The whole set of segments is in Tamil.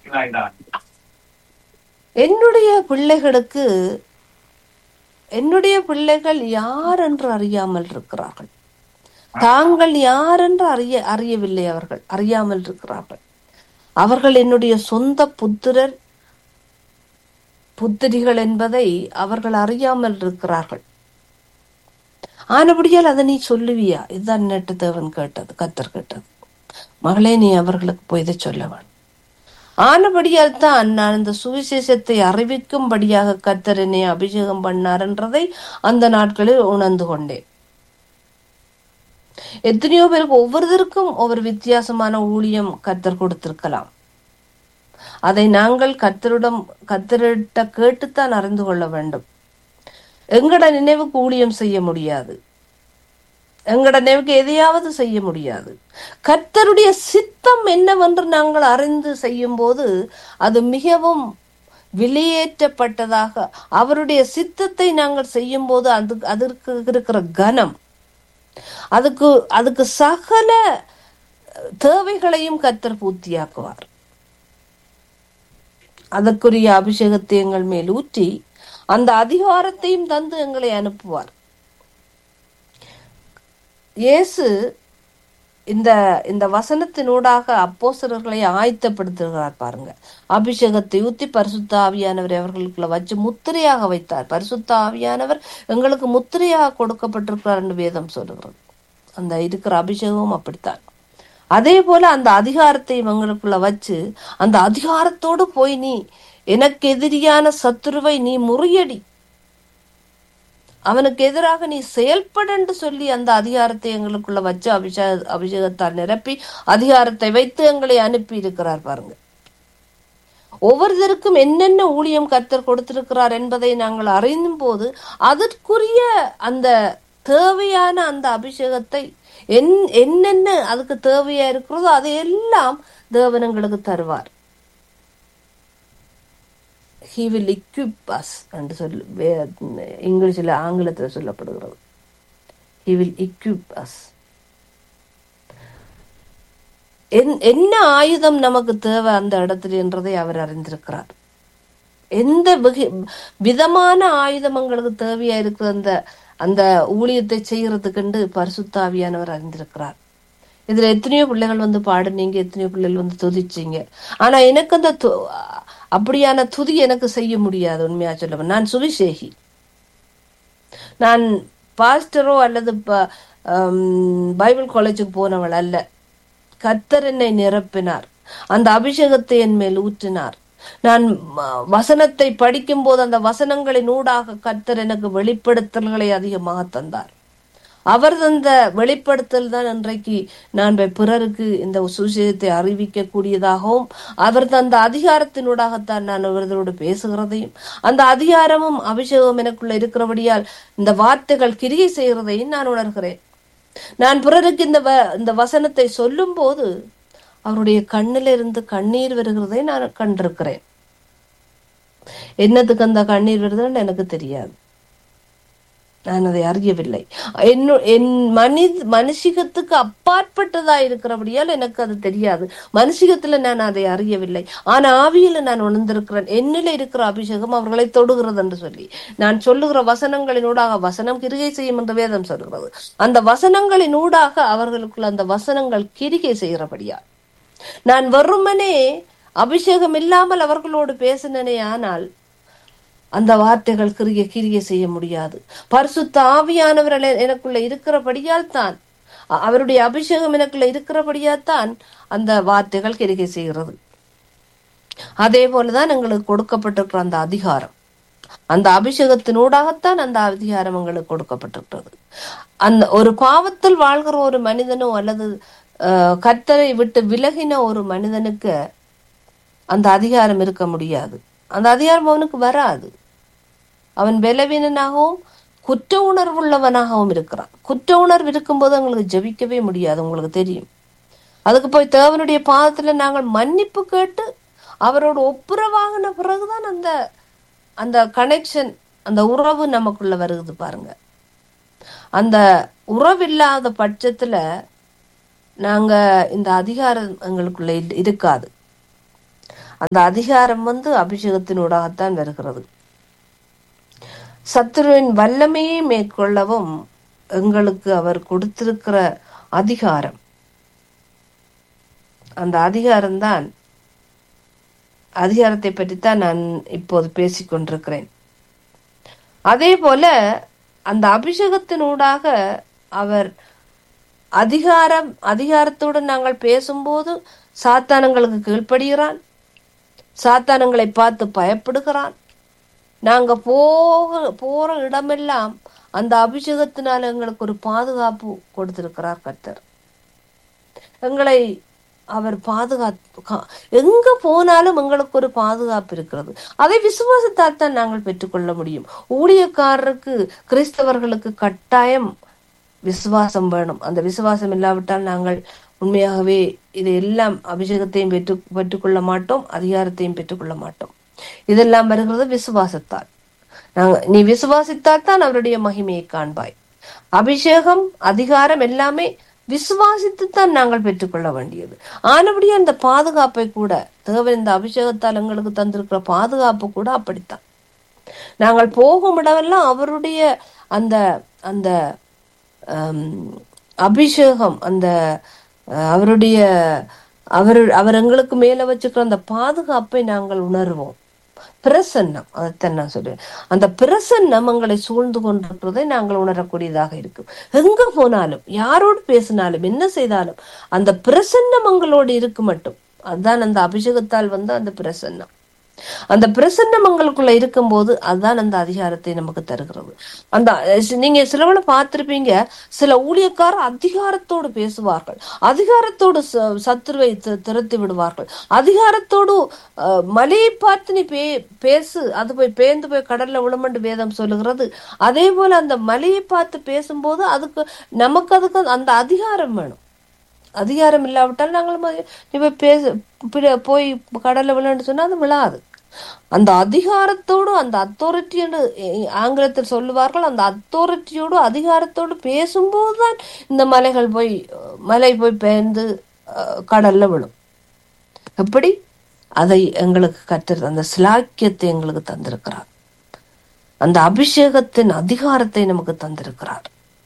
நடத்தினாய்தான் என்னுடைய பிள்ளைகளுக்கு என்னுடைய பிள்ளைகள் யார் என்று அறியாமல் இருக்கிறார்கள் தாங்கள் யார் என்று அறிய அறியவில்லை அவர்கள் அறியாமல் இருக்கிறார்கள் அவர்கள் என்னுடைய சொந்த புத்திரர் புத்திரிகள் என்பதை அவர்கள் அறியாமல் இருக்கிறார்கள் ஆனபடியால் அதை நீ சொல்லுவியா இதுதான் நேற்று தேவன் கேட்டது கத்தர் கேட்டது மகளே நீ அவர்களுக்கு போய் இதை சொல்ல வேண்டும் ஆனபடியால் தான் நான் இந்த சுவிசேஷத்தை அறிவிக்கும்படியாக கத்தர் என்னை அபிஷேகம் பண்ணார் என்றதை அந்த நாட்களில் உணர்ந்து கொண்டேன் எத்தனையோ பேருக்கு ஒவ்வொருத்தருக்கும் ஒவ்வொரு வித்தியாசமான ஊழியம் கத்தர் கொடுத்திருக்கலாம் அதை நாங்கள் கத்தரிடம் கத்தரிட்ட கேட்டுத்தான் அறிந்து கொள்ள வேண்டும் எங்கட நினைவுக்கு ஊழியம் செய்ய முடியாது எங்கட நினைவுக்கு எதையாவது செய்ய முடியாது கர்த்தருடைய சித்தம் என்னவென்று நாங்கள் அறிந்து செய்யும் போது அது மிகவும் வெளியேற்றப்பட்டதாக அவருடைய சித்தத்தை நாங்கள் செய்யும் போது அது அதற்கு இருக்கிற கனம் அதுக்கு அதுக்கு சகல தேவைகளையும் கத்தர் பூர்த்தியாக்குவார் அதற்குரிய அபிஷேகத்தை எங்கள் மேல் ஊற்றி அந்த அதிகாரத்தையும் தந்து எங்களை அனுப்புவார் இயேசு இந்த இந்த வசனத்தினூடாக அப்போஸ்தலர்களை ஆயத்தப்படுத்துகிறார் பாருங்க அபிஷேகத்தை ஊத்தி பரிசுத்த ஆவியானவர் அவர்களுக்குள்ள வச்சு முத்திரையாக வைத்தார் பரிசுத்த ஆவியானவர் எங்களுக்கு முத்திரையாக கொடுக்கப்பட்டிருக்கிறார் என்று வேதம் சொல்லுகிறது அந்த இருக்கிற அபிஷேகமும் அப்படித்தான் அதே போல அந்த அதிகாரத்தை இவங்களுக்குள்ள வச்சு அந்த அதிகாரத்தோடு போய் நீ எனக்கு எதிரியான சத்துருவை நீ முறியடி அவனுக்கு எதிராக நீ செயல்படன்னு சொல்லி அந்த அதிகாரத்தை எங்களுக்குள்ள வச்சு அபிஷேக அபிஷேகத்தால் நிரப்பி அதிகாரத்தை வைத்து எங்களை அனுப்பி இருக்கிறார் பாருங்க ஒவ்வொருத்தருக்கும் என்னென்ன ஊழியம் கர்த்தர் கொடுத்திருக்கிறார் என்பதை நாங்கள் அறிந்தும் போது அதற்குரிய அந்த தேவையான அந்த அபிஷேகத்தை என் என்னென்ன அதுக்கு தேவையா இருக்கிறதோ அதையெல்லாம் தேவன் எங்களுக்கு தருவார் ஹி வில் equip us என்று சொல் இங்கிலீஷில் ஆங்கிலத்தில் சொல்லப்படுகிறது ஹி வில் equip us என்- என்ன ஆயுதம் நமக்கு தேவை அந்த இடத்துல என்றதை அவர் அறிந்திருக்கிறார் எந்த வகை- விதமான ஆயுதம் எங்களுக்கு தேவையா இருக்கு அந்த அந்த ஊழியத்தை செய்யறதுக்குண்டு பரிசுத்தாவியானவர் அறிந்திருக்கிறார் இதுல எத்தனையோ பிள்ளைகள் வந்து பாடுனீங்க எத்தனையோ பிள்ளைகள் வந்து துதிச்சீங்க ஆனா எனக்கு அந்த து- அப்படியான துதி எனக்கு செய்ய முடியாது உண்மையா சொல்ல நான் சுவிசேகி நான் பாஸ்டரோ அல்லது ப- ஆம், பைபிள் காலேஜுக்கு போனவள் அல்ல கர்த்தர் என்னை நிரப்பினார் அந்த அபிஷேகத்தை என் மேல் ஊற்றினார் நான் ம, வசனத்தை படிக்கும் போது அந்த வசனங்களின் ஊடாக கர்த்தர் எனக்கு வெளிப்படுத்தல்களை அதிகமாக தந்தார் அவர் தந்த வெளிப்படுத்தல் தான் இன்றைக்கு நான் போய் பிறருக்கு இந்த சுவிசேஷத்தை அறிவிக்க கூடியதாகவும் அவர் தந்த அதிகாரத்தினூடாகத்தான் நான் அவர்களோடு பேசுகிறதையும் அந்த அதிகாரமும் அபிஷேகம் எனக்குள்ள இருக்கிறபடியால் இந்த வார்த்தைகள் கிரியை செய்கிறதையும் நான் உணர்கிறேன் நான் பிறருக்கு இந்த வ- இந்த வசனத்தை சொல்லும் போது அவருடைய கண்ணிலிருந்து கண்ணீர் வருகிறதை நான் கண்டிருக்கிறேன் என்னத்துக்கு அந்த கண்ணீர் வருதுன்னு எனக்கு தெரியாது நான் அதை அறியவில்லை என்ன என் மனித மனுஷிகத்துக்கு அப்பாற்பட்டதா இருக்கிறபடியால் எனக்கு அது தெரியாது மனுஷிகத்துல நான் அதை அறியவில்லை ஆனா ஆவியில நான் உணர்ந்திருக்கிறேன் என்னில இருக்கிற அபிஷேகம் அவர்களை தொடுகிறது என்று சொல்லி நான் சொல்லுகிற வசனங்களினூடாக வசனம் கிரிகை செய்யும் என்று வேதம் சொல்கிறது அந்த வசனங்களினூடாக அவர்களுக்குள்ள அந்த வசனங்கள் கிரிகை செய்கிறபடியா நான் வெறுமனே அபிஷேகம் இல்லாமல் அவர்களோடு பேசினனே ஆனால் அந்த வார்த்தைகள் கிரிய கிரிய செய்ய முடியாது பரிசுத்த ஆவியானவர் என- எனக்குள்ள இருக்கிறபடியால் தான் அ- அவருடைய அபிஷேகம் எனக்குள்ள இருக்கிறபடியால் தான் அந்த வார்த்தைகள் கிரிகை செய்கிறது அதே போலதான் எங்களுக்கு கொடுக்கப்பட்டிருக்கிற அந்த அதிகாரம் அந்த அபிஷேகத்தினூடாகத்தான் அந்த அதிகாரம் எங்களுக்கு கொடுக்கப்பட்டிருக்கிறது அந்த ஒரு பாவத்தில் வாழ்கிற ஒரு மனிதனோ அல்லது அஹ், கர்த்தரை விட்டு விலகின ஒரு மனிதனுக்கு அந்த அதிகாரம் இருக்க முடியாது அந்த அதிகாரம் அவனுக்கு வராது அவன் பலவீனனாகவும் குற்ற உணர்வுள்ளவனாகவும் இருக்கிறான் குற்ற உணர்வு இருக்கும்போது அவங்களுக்கு ஜெபிக்கவே முடியாது உங்களுக்கு தெரியும் அதுக்கு போய் தேவனுடைய பாதத்துல நாங்கள் மன்னிப்பு கேட்டு அவரோட ஒப்புரவாகின பிறகுதான் அந்த அந்த கனெக்ஷன் அந்த உறவு நமக்குள்ள வருகுது பாருங்க அந்த உறவில்லாத பட்சத்துல நாங்க இந்த அதிகாரம் எங்களுக்குள்ள இல்ல- இருக்காது அந்த அதிகாரம் வந்து அபிஷேகத்தினூடாகத்தான் வருகிறது சத்துருவின் வல்லமையை மேற்கொள்ளவும் எங்களுக்கு அவர் கொடுத்திருக்கிற அதிகாரம் அந்த அதிகாரம்தான் அதிகாரத்தை பற்றித்தான் நான் இப்போது பேசிக் கொண்டிருக்கிறேன் அதே போல அந்த அபிஷேகத்தினூடாக அவர் அதிகாரம் அதிகாரத்துடன் நாங்கள் பேசும்போது சாத்தானங்களுக்கு கீழ்ப்படுகிறான் சாத்தானங்களை பார்த்து பயப்படுகிறான் நாங்க போக போற இடமெல்லாம் அந்த அபிஷேகத்தினால எங்களுக்கு ஒரு பாதுகாப்பு கொடுத்திருக்கிறார் கர்த்தர் எங்களை அவர் பாதுகாத்து கா- எங்க போனாலும் எங்களுக்கு ஒரு பாதுகாப்பு இருக்கிறது அதை விசுவாசத்தால் தான் நாங்கள் பெற்றுக்கொள்ள முடியும் ஊழியக்காரருக்கு கிறிஸ்தவர்களுக்கு கட்டாயம் விசுவாசம் வேணும் அந்த விசுவாசம் இல்லாவிட்டால் நாங்கள் உண்மையாகவே இது எல்லாம் அபிஷேகத்தையும் பெற்று பெற்றுக்கொள்ள மாட்டோம் அதிகாரத்தையும் பெற்றுக்கொள்ள மாட்டோம் இதெல்லாம் வருகிறது விசுவாசத்தால் நாங்க நீ விசுவாசித்தால் தான் அவருடைய மகிமையை காண்பாய் அபிஷேகம் அதிகாரம் எல்லாமே விசுவாசித்துத்தான் நாங்கள் பெற்றுக்கொள்ள வேண்டியது ஆனபடியே அந்த பாதுகாப்பை கூட தேவன் இந்த அபிஷேகத்தால் எங்களுக்கு தந்திருக்கிற பாதுகாப்பு கூட அப்படித்தான் நாங்கள் போகும் இடமெல்லாம் அவருடைய அந்த அந்த ஹம், அபிஷேகம் அந்த அஹ், அவருடைய அவர் அவர் எங்களுக்கு மேல வச்சுக்கிற அந்த பாதுகாப்பை நாங்கள் உணர்வோம் பிரசன்னம் அதைத்தான் நான் சொல்றேன் அந்த பிரசன்னம் எங்களை சூழ்ந்து கொண்டிருக்கிறதை நாங்கள் உணரக்கூடியதாக இருக்கும் எங்க போனாலும் யாரோடு பேசினாலும் என்ன செய்தாலும் அந்த பிரசன்னம் எங்களோடு இருக்கு மட்டும் அதுதான் அந்த அபிஷேகத்தால் வந்து அந்த பிரசன்னம் அந்த பிரசன்னம் எங்களுக்குள்ள இருக்கும்போது அதுதான் அந்த அதிகாரத்தை நமக்கு தருகிறது அந்த அஹ், நீங்க சிலவளை பார்த்திருப்பீங்க சில ஊழியக்காரர் அதிகாரத்தோடு பேசுவார்கள் அதிகாரத்தோடு ச- சத்துருவை தி- திரத்தி விடுவார்கள் அதிகாரத்தோடு அஹ், மலையை பார்த்து நீ பே பேசு அது போய் பேந்து போய் கடல்ல விழுமண்டு வேதம் சொல்லுகிறது அதே போல அந்த மலையை பார்த்து பேசும்போது அதுக்கு நமக்கு அதுக்கு அந்த அதிகாரம் வேணும் அதிகாரம் இல்லாவிட்டால் நாங்கள் ம- நீ போய் பேச பிற- போய் கடல்ல விழுன்னு சொன்னா அது விழாது அந்த அதிகாரத்தோடு அந்த அத்தாரிட்டி என்று எ- ஆங்கிலத்தில் சொல்லுவார்கள் அந்த அத்தாரிட்டியோடு அதிகாரத்தோடு பேசும்போதுதான் இந்த மலைகள் போய் அஹ், மலை போய் பெயர்ந்து அஹ், கடல்ல விழும் எப்படி அதை எங்களுக்கு கற்று அந்த சிலாக்கியத்தை எங்களுக்கு தந்திருக்கிறார் அந்த அபிஷேகத்தின் அதிகாரத்தை நமக்கு தந்திருக்கிறார்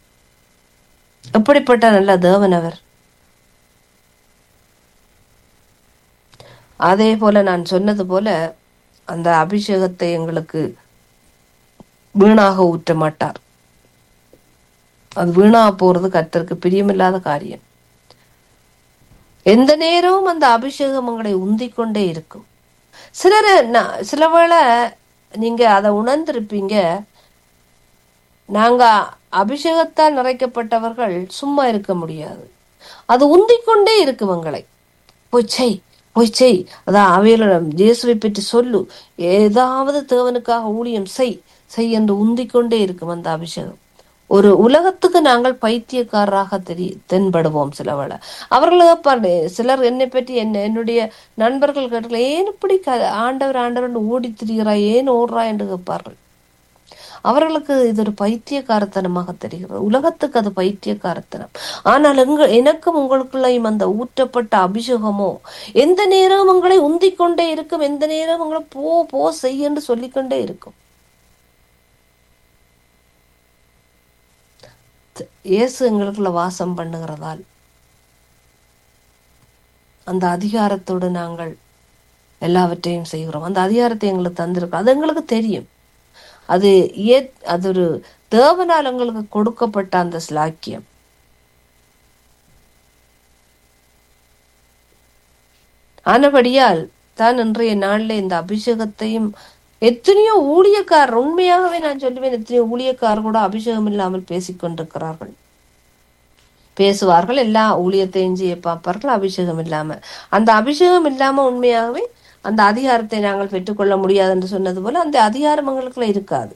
எப்படிப்பட்ட நல்ல தேவன் அவர் அதே போல நான் சொன்னது போல அந்த அபிஷேகத்தை எங்களுக்கு வீணாக ஊற்ற மாட்டார் அது வீணா போறது கர்த்தருக்கு பிரியமில்லாத காரியம் எந்த நேரமும் அந்த அபிஷேகம் உங்களை உந்திக் கொண்டே இருக்கும் சிலர் நா- சில வேளை நீங்க அதை உணர்ந்திருப்பீங்க நாங்க அபிஷேகத்தால் நிறைக்கப்பட்டவர்கள் சும்மா இருக்க முடியாது அது உந்திக் கொண்டே இருக்கும் எங்களை போய் செய் போய் செய் அதான் அவையிடம் இயேசுவை பற்றி சொல்லு ஏதாவது தேவனுக்காக ஊழியம் செய் செய் என்று உந்திக் கொண்டே இருக்கும் அந்த அபிஷேகம் ஒரு உலகத்துக்கு நாங்கள் பைத்தியக்காரராக தெரிய தென்படுவோம் சிலவள அவர்கள் கேட்பார்கள், சிலர் என்னை பற்றி என்ன என்னுடைய நண்பர்கள் கேட்டார்கள் ஏன் இப்படி க- ஆண்டவர் ஆண்டவர் ஓடி திரிகிறாய் ஏன் ஓடுறாய் என்று கேட்பார்கள் அவர்களுக்கு இது ஒரு பைத்தியக்காரத்தனமாக தெரிகிறது உலகத்துக்கு அது பைத்தியக்காரத்தனம் ஆனால் எங்க எனக்கும் உங்களுக்குள்ளையும் அந்த ஊற்றப்பட்ட அபிஷேகமோ எந்த நேரம் உங்களை உந்திக் கொண்டே இருக்கும் எந்த நேரம் உங்களை போ போ செய் என்று சொல்லிக்கொண்டே இருக்கும் த- இயேசு எங்களுக்குள்ள வாசம் பண்ணுகிறதால் அந்த அதிகாரத்தோடு நாங்கள் எல்லாவற்றையும் செய்கிறோம் அந்த அதிகாரத்தை எங்களுக்கு தந்திருக்கோம் அது எங்களுக்கு தெரியும் அது ஏ அது ஒரு தேவனால் எங்களுக்கு கொடுக்கப்பட்ட அந்த ஸ்லாக்கியம் ஆனபடியால் தான் இன்றைய நாளில் இந்த அபிஷேகத்தையும் எத்தனையோ ஊழியக்காரர் உண்மையாகவே நான் சொல்லுவேன் எத்தனையோ ஊழியக்காரர் கூட அபிஷேகம் இல்லாமல் பேசிக் கொண்டிருக்கிறார்கள் பேசுவார்கள் எல்லா ஊழியத்தையும் செய்ய பார்ப்பார்கள் அபிஷேகம் இல்லாம அந்த அபிஷேகம் இல்லாம உண்மையாகவே அந்த அதிகாரத்தை நாங்கள் பெற்றுக்கொள்ள முடியாது என்று சொன்னது போல அந்த அதிகாரம் எங்களுக்குள்ள இருக்காது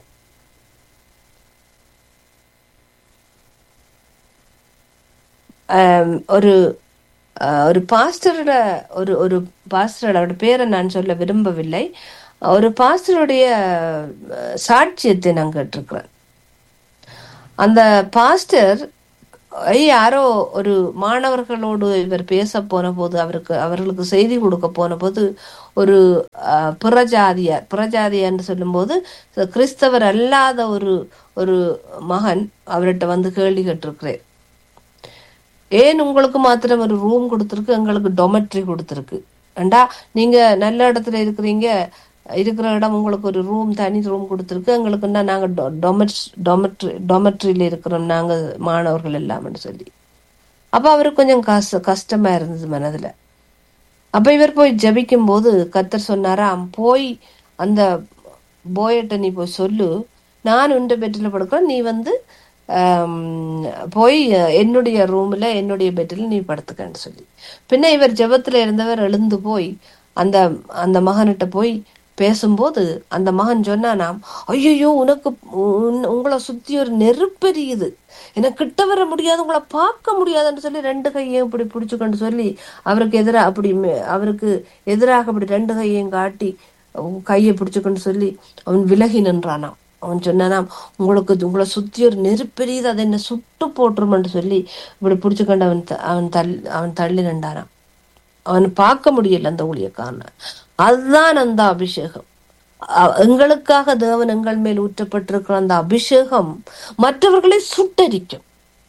ஆம், ஒரு அஹ், ஒரு பாஸ்டரோட ஒரு ஒரு பாஸ்டரோட அவரோட பேரை நான் சொல்ல விரும்பவில்லை ஒரு பாஸ்டருடைய அஹ், சாட்சியத்தை நான் கேட்டிருக்கிறேன் அந்த பாஸ்டர் ஐ, யாரோ ஒரு மாணவர்களோடு இவர் பேச போன போது அவருக்கு அவர்களுக்கு செய்தி கொடுக்க போன போது ஒரு அஹ், புறஜாதியார் புறஜாதியார் என்று சொல்லும்போது கிறிஸ்தவர் அல்லாத ஒரு ஒரு மகன் அவர்கிட்ட வந்து கேள்வி கேட்டிருக்கிறேன் ஏன் உங்களுக்கு மாத்திரம் ஒரு ரூம் கொடுத்துருக்கு எங்களுக்கு டொமெட்ரி கொடுத்துருக்கு ஏண்டா நீங்க நல்ல இடத்துல இருக்கிறீங்க இருக்கிற இடம் உங்களுக்கு ஒரு ரூம் தனி ரூம் கொடுத்துருக்கு எங்களுக்குன்னா நாங்க டொமெட்ரி டொமெட்ரி டொமெட்ரியில இருக்கிறோம் நாங்க மாணவர்கள் எல்லாம்னு சொல்லி அப்ப அவருக்கு கொஞ்சம் கஷ்ட கஷ்டமா இருந்தது மனதுல அப்ப இவர் போய் ஜெபிக்கும் போது கத்தர் சொன்னாராம் போய் அந்த போயிட்ட நீ போய் சொல்லு நான் உண்ட பெட்டில் படுக்கிறேன் நீ வந்து ஆம், போய் என்னுடைய ரூம்ல என்னுடைய பெட்டில் நீ படுத்துக்கன்னு சொல்லி பின்ன இவர் ஜெபத்துல இருந்தவர் எழுந்து போய் அந்த அந்த மகன்கிட்ட போய் பேசும்போது அந்த மகன் சொன்னானாம் ஐயோ உனக்கு உன்- உங்களை சுத்தி ஒரு நெருப்பெரியுது எனக்கு கிட்ட வர முடியாது உங்களை பார்க்க முடியாதுன்னு சொல்லி ரெண்டு கையையும் இப்படி பிடிச்சுக்கொண்டு சொல்லி அவருக்கு எதிராக அப்படி மே- அவருக்கு எதிராக அப்படி ரெண்டு கையையும் காட்டி உன் கையை பிடிச்சுக்கொண்டு சொல்லி அவன் விலகி நின்றானாம் அவன் சொன்னானாம் உங்களுக்கு உங்களை சுத்தி ஒரு நெருப்பெரியுது அதை என்ன சுட்டு போட்டுருமென்று சொல்லி இப்படி பிடிச்சுக்கொண்டு அவன் த- அவன் தள்ளி அவன் தள்ளி நின்றானாம் அவன் பார்க்க முடியல அந்த ஊழியக்காரனை அதுதான் அந்த அபிஷேகம் அ- எங்களுக்காக தேவன் எங்கள் மேல் ஊற்றப்பட்டிருக்கிற அந்த அபிஷேகம் மற்றவர்களை சுட்டரிக்கும்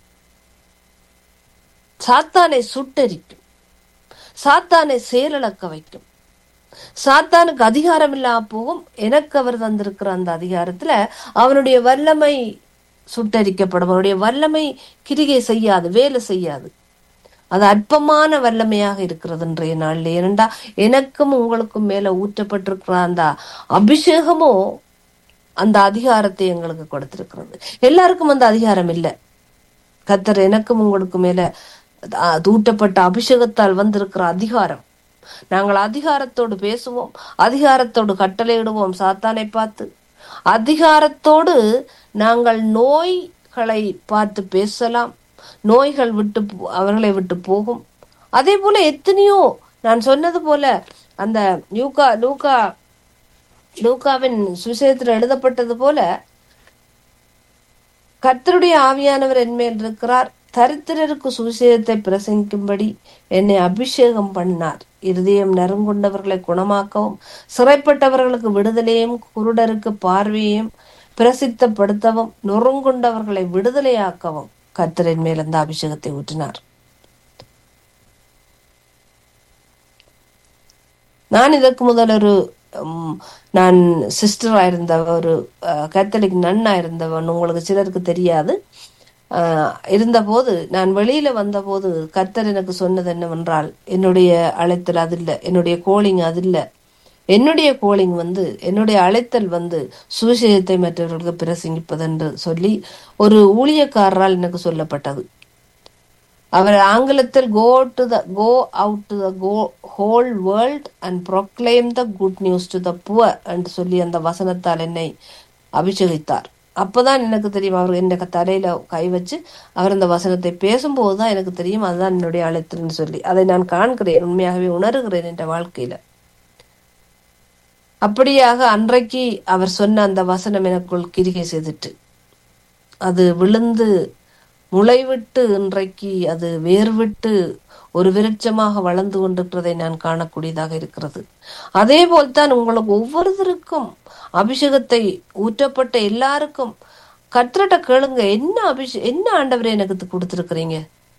சாத்தானை சுட்டரிக்கும் சாத்தானை செயலிழக்க வைக்கும் சாத்தானுக்கு அதிகாரம் இல்லாம போகும் எனக்கு அவர் தந்திருக்கிற அந்த அதிகாரத்துல அவனுடைய வல்லமை சுட்டரிக்கப்படும் அவனுடைய வல்லமை கிரிகை செய்யாது வேலை செய்யாது அது அற்பமான வல்லமையாக இருக்கிறது இன்றைய நாளில் ஏனென்றா எனக்கும் உங்களுக்கும் மேல ஊற்றப்பட்டிருக்கிற அந்த அபிஷேகமோ அந்த அதிகாரத்தை எங்களுக்கு கொடுத்திருக்கிறது எல்லாருக்கும் அந்த அதிகாரம் இல்லை கத்தர் எனக்கும் உங்களுக்கு மேல அஹ், ஊட்டப்பட்ட அபிஷேகத்தால் வந்திருக்கிற அதிகாரம் நாங்கள் அதிகாரத்தோடு பேசுவோம் அதிகாரத்தோடு கட்டளையிடுவோம் சாத்தானை பார்த்து அதிகாரத்தோடு நாங்கள் நோய்களை பார்த்து பேசலாம் நோய்கள் விட்டு போ- அவர்களை விட்டு போகும் அதே போல எத்தனையோ நான் சொன்னது போல அந்த லூகா லூகா லூகாவின் சுவிசேஷத்தில் எழுதப்பட்டது போல கர்த்தருடைய ஆவியானவர் என்மேல் இருக்கிறார் தரித்திரருக்கு சுவிசேஷத்தை பிரசங்கிக்கும்படி என்னை அபிஷேகம் பண்ணார் இருதயம் நறுங்குண்டவர்களை குணமாக்கவும் சிறைப்பட்டவர்களுக்கு விடுதலையும் குருடருக்கு பார்வையையும் பிரசித்தப்படுத்தவும் நொறுங்குண்டவர்களை விடுதலையாக்கவும் கர்த்தரின் மேல் அந்த அபிஷேகத்தை ஊற்றினார் நான் இதற்கு முதல் ஒரு உம், நான் சிஸ்டரா இருந்தவ ஒரு கத்தலிக் நன்னா இருந்தவன் உங்களுக்கு சிலருக்கு தெரியாது ஆஹ், இருந்தபோது நான் வெளியில வந்தபோது கர்த்தர் எனக்கு சொன்னது என்னவென்றால் என்னுடைய அழைத்தல் அது இல்லை என்னுடைய கோலிங் அது இல்லை என்னுடைய கோலிங் வந்து என்னுடைய அழைத்தல் வந்து சுவிசேஷத்தை மற்றவர்களுக்கு பிரசங்கிப்பது என்று சொல்லி ஒரு ஊழியக்காரரால் எனக்கு சொல்லப்பட்டது அவர் ஆங்கிலத்தில் go to the go out to the go whole world and proclaim the good news to the poor என்று சொல்லி அந்த வசனத்தால் என்னை அபிஷேகித்தார் அப்பதான் எனக்கு தெரியும் அவர் என் தலையில கை வச்சு அவர் அந்த வசனத்தை பேசும்போது தான் எனக்கு தெரியும் அதுதான் என்னுடைய அழைத்தல்னு சொல்லி அதை நான் காண்கிறேன் உண்மையாகவே உணர்கிறேன் என்ற வாழ்க்கையில அப்படியாக அன்றைக்கு அவர் சொன்ன அந்த வசனம் எனக்குள் கிரிகை செய்துட்டு அது விழுந்து முளைவிட்டு இன்றைக்கு அது வேர்விட்டு ஒரு விருட்சமாக வளர்ந்து கொண்டிருக்கிறதை நான் காணக்கூடியதாக இருக்கிறது அதே போல்தான் உங்களுக்கு ஒவ்வொருத்தருக்கும் அபிஷேகத்தை ஊற்றப்பட்ட எல்லாருக்கும் கத்திரட்ட கேளுங்க என்ன அபிஷே என்ன ஆண்டவரை எனக்கு இது கொடுத்திருக்கிறீங்க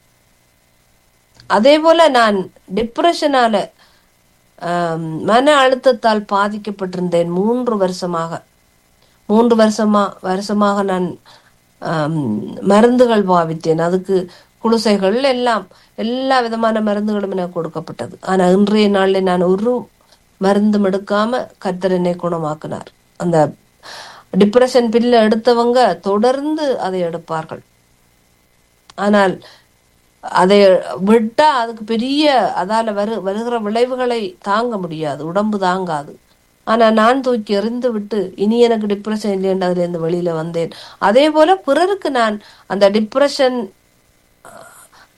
அதே போல நான் டிப்ரெஷனால ஆம், மன அழுத்தத்தால் பாதிக்கப்பட்டிருந்தேன் மூன்று வருஷமாக மூன்று வருஷமா வருஷமாக நான் ஆம், மருந்துகள் பாவித்தேன் அதுக்கு குடிசைகள் எல்லாம் எல்லா விதமான மருந்துகளும் எனக்கு கொடுக்கப்பட்டது ஆனா இன்றைய நாளில் நான் ஒரு மருந்தும் எடுக்காம கர்த்தர் என்னை குணமாக்கினார் அந்த டிப்ரெஷன் பில்ல எடுத்தவங்க தொடர்ந்து அதை எடுப்பார்கள் ஆனால் அதை விட்டா அதுக்கு பெரிய அதால வரு வருகிற விளைவுகளை தாங்க முடியாது உடம்பு தாங்காது ஆனா நான் தூக்கி எறிந்து விட்டு இனி எனக்கு டிப்ரெஷன் இல்லைன்னு அதுல இருந்து வெளியில வந்தேன் அதே போல பிறருக்கு நான் அந்த டிப்ரெஷன்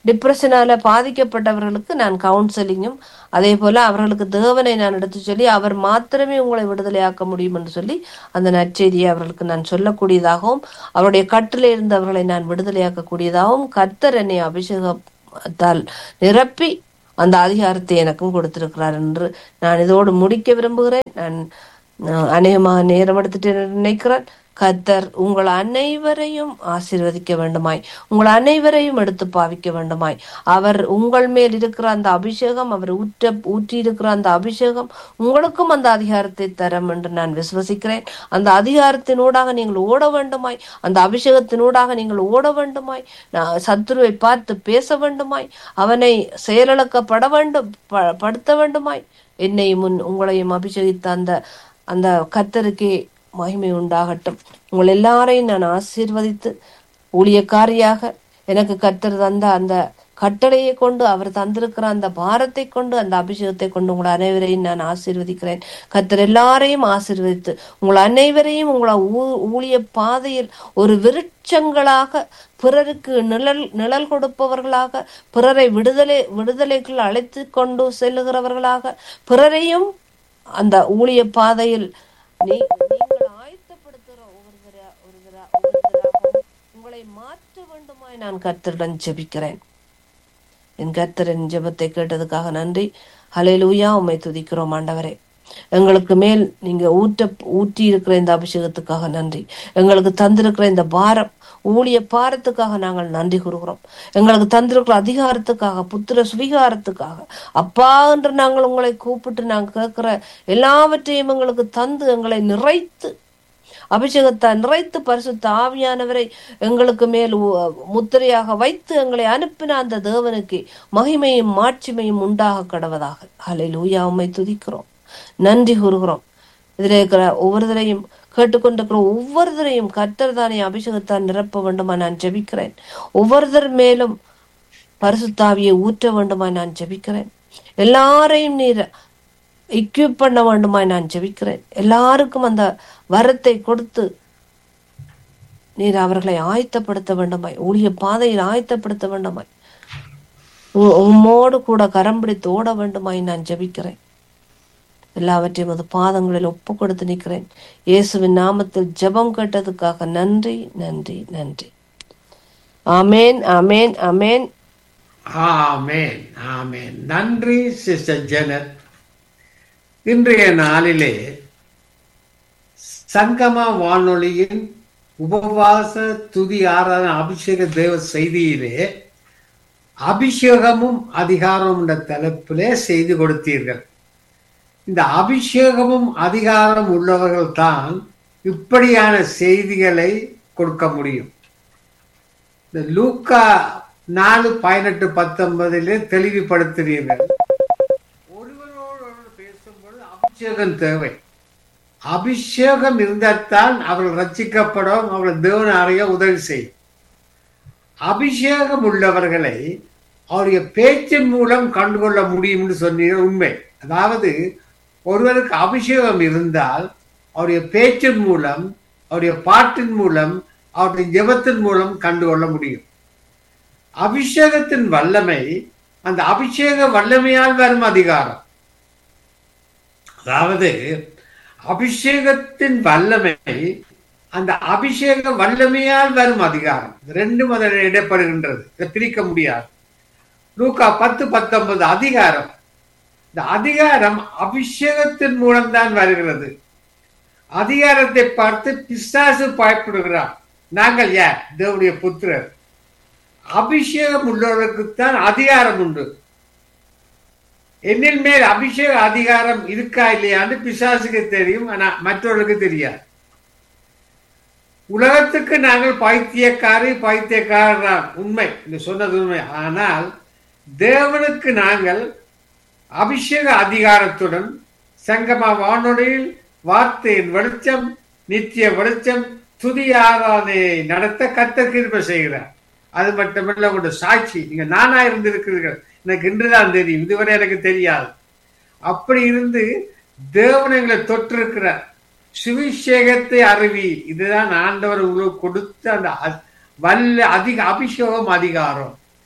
டிப்ரெஷனால பாதிக்கப்பட்டவர்களுக்கு நான் கவுன்சிலிங்கும் அதே போல அவர்களுக்கு தேவனை நான் எடுத்து சொல்லி அவர் மாத்திரமே உங்களை விடுதலையாக்க முடியும் என்று சொல்லி அந்த நற்செய்தியை அவர்களுக்கு நான் சொல்லக்கூடியதாகவும் அவருடைய கட்டிலே இருந்தவர்களை நான் விடுதலையாக்கக்கூடியதாகவும் கர்த்தர் என்னை அபிஷேகத்தால் நிரப்பி அந்த அதிகாரத்தை எனக்கும் கொடுத்திருக்கிறார் என்று நான் இதோடு முடிக்க விரும்புகிறேன் நான் நான் அநேகமாக நேரம் எடுத்துட்டு நினைக்கிறேன் கத்தர் உங்கள் அனைவரையும் ஆசீர்வதிக்க வேண்டுமாய் உங்கள் அனைவரையும் எடுத்து பாவிக்க வேண்டுமாய் அவர் உங்கள் மேல் இருக்கிற அந்த அபிஷேகம் அவர் ஊற்ற ஊற்றி இருக்கிற அந்த அபிஷேகம் உங்களுக்கும் அந்த அதிகாரத்தை தரும் என்று நான் விசுவசிக்கிறேன் அந்த அதிகாரத்தினூடாக நீங்கள் ஓட வேண்டுமாய் அந்த அபிஷேகத்தினூடாக நீங்கள் ஓட வேண்டுமாய் நான் சத்துருவை பார்த்து பேச வேண்டுமாய் அவனை செயலிழக்கப்பட வேண்டும் ப- படுத்த வேண்டுமாய் என்னையும் முன் உங்களையும் அபிஷேகித்த அந்த அந்த கத்தருக்கே மகிமை உண்டாகட்டும் உங்கள் எல்லாரையும் நான் ஆசீர்வதித்து ஊழியக்காரியாக எனக்கு கத்தர் தந்த அந்த கட்டளையை கொண்டு அவர் தந்திருக்கிற அந்த பாரத்தை கொண்டு அந்த அபிஷேகத்தை கொண்டு உங்கள் அனைவரையும் நான் ஆசீர்வதிக்கிறேன் கத்தர் எல்லாரையும் ஆசீர்வதித்து உங்கள் அனைவரையும் உங்களை ஊ- ஊழிய பாதையில் ஒரு விருட்சங்களாக பிறருக்கு நிழல் நிழல் கொடுப்பவர்களாக பிறரை விடுதலை விடுதலைக்குள் அழைத்து கொண்டு செல்லுகிறவர்களாக பிறரையும் அந்த ஊழிய பாதையில் நீ நீங்கள் ஆயத்தப்படுத்துகிற ஒவ்வொருவரா ஒருவரா ஒவ்வொருவராகவும் உங்களை மாற்ற வேண்டுமாய் நான் கர்த்தரிடம் ஜெபிக்கிறேன் என் கர்த்தரின் ஜெபத்தை கேட்டதுக்காக நன்றி ஹalleluya உம்மை துதிக்கிறோம் ஆண்டவரே எங்களுக்கு மேல் நீங்க ஊற்ற ஊற்றி இருக்கிற இந்த அபிஷேகத்துக்காக நன்றி எங்களுக்கு தந்திருக்கிற இந்த பாரம் ஊழிய பாரத்துக்காக நாங்கள் நன்றி கூறுகிறோம் எங்களுக்கு தந்திருக்கிற அதிகாரத்துக்காக புத்திர சுவிகாரத்துக்காக அப்பா என்று நாங்கள் உங்களை கூப்பிட்டு நாங்கள் கேட்கிற எல்லாவற்றையும் எங்களுக்கு தந்து எங்களை நிறைத்து அபிஷேகத்தை நிறைத்து பரிசுத்த ஆவியானவரை எங்களுக்கு மேல் உ- முத்திரையாக வைத்து எங்களை அனுப்பின அந்த தேவனுக்கு மகிமையும் மாட்சிமையும் உண்டாக கடவதாக ஹalleluya உம்மை துதிக்கிறோம் நன்றி கூறுகிறோம் இதில் இருக்கிற ஒவ்வொருத்தரையும் கேட்டுக்கொண்டிருக்கிற ஒவ்வொருத்தரையும் கர்த்தர் தானே அபிஷேகத்தால் நிரப்ப வேண்டுமா நான் ஜெபிக்கிறேன் ஒவ்வொருத்தர் மேலும் பரிசுத்தாவியை ஊற்ற வேண்டுமா நான் ஜெபிக்கிறேன் எல்லாரையும் நீர் எக்யூப் பண்ண வேண்டுமாய் நான் ஜெபிக்கிறேன் எல்லாருக்கும் அந்த வரத்தை கொடுத்து நீர் அவர்களை ஆயத்தப்படுத்த வேண்டுமாய் ஊழிய பாதையில் ஆயத்தப்படுத்த வேண்டுமாய் உ- உம்மோடு கூட கரம் பிடித்து ஓட வேண்டுமாய் நான் ஜெபிக்கிறேன் எல்லாவற்றையும் அது பாதங்களில் ஒப்பு கொடுத்து நிற்கிறேன் இயேசுவின் நாமத்தில் ஜெபம் கேட்டதுக்காக நன்றி நன்றி நன்றி ஆமேன் ஆமேன் ஆமேன் ஆமென் ஆமென் நன்றி சிஸ்டர் ஜெனத் இன்றைய நாளிலே சங்கம வானொலியின் உபவாச துதி ஆராதனை அபிஷேக தேவ செய்தியிலே அபிஷேகமும் அதிகாரமும் என்ற தலைப்பிலே செய்து கொடுத்தீர்கள் இந்த அபிஷேகமும் அதிகாரம் உள்ளவர்கள் தான் இப்படியான செய்திகளை கொடுக்க முடியும் இந்த லூக்கா நாலு பதினெட்டு பத்தொன்பதிலே தெளிவுபடுத்துகிறீர்கள் ஒருவரோடு ஒருவர் பேசும்பொழுது அபிஷேகம் தேவை அபிஷேகம் இருந்தால்தான் அவர்கள் ரட்சிக்கப்படும் அவர்கள் தேவனை அறிய உதவி செய்யும் அபிஷேகம் உள்ளவர்களை அவருடைய பேச்சின் மூலம் கண்டுகொள்ள முடியும்னு சொன்னீங்க உண்மை அதாவது ஒருவருக்கு அபிஷேகம் இருந்தால் அவருடைய பேச்சின் மூலம் அவருடைய பாட்டின் மூலம் அவருடைய ஜெபத்தின் மூலம் கண்டுகொள்ள முடியும் அபிஷேகத்தின் வல்லமை அந்த அபிஷேக வல்லமையால் வரும் அதிகாரம் அதாவது அபிஷேகத்தின் வல்லமை அந்த அபிஷேக வல்லமையால் வரும் அதிகாரம் இது ரெண்டும் அதில் இடப்படுகின்றது இதை பிரிக்க முடியாது லூக்கா பத்து பத்தொன்பது அதிகாரம் இந்த அதிகாரம் அபிஷேகத்தின் மூலம்தான் வருகிறது அதிகாரத்தை பார்த்து பிசாசு பயப்படுகிறார் நாங்கள் யார் தேவனுடைய புத்திரர் அபிஷேகம் உள்ளவர்களுக்குத்தான் அதிகாரம் உண்டு என்னின் மேல் அபிஷேக அதிகாரம் இருக்கா இல்லையான்னு பிசாசுக்கு தெரியும் ஆனா மற்றவர்களுக்கு தெரியாது உலகத்துக்கு நாங்கள் பைத்தியக்காரி பைத்தியக்காரர் தான் உண்மை இந்த சொன்னது உண்மை ஆனால் தேவனுக்கு நாங்கள் அபிஷேக அதிகாரத்துடன் சங்கம வானொலியில் வார்த்தையின் வெளிச்சம் நித்திய வெளிச்சம் துதி ஆராதனையை நடத்த கத்த கிருபை செய்கிறார் அது மட்டுமல்ல உங்களோட சாட்சி நீங்க நானா இருந்திருக்கிறீர்கள் எனக்கு இன்றுதான் தெரியும் இதுவரை எனக்கு தெரியாது அப்படி இருந்து தேவன் எங்களை தொற்றிருக்கிறார் சுவிசேகத்தை அறிவி இதுதான் ஆண்டவர் உங்களுக்கு கொடுத்த அந்த அ- வல்ல அதிக அபிஷேகம் அதிகாரம்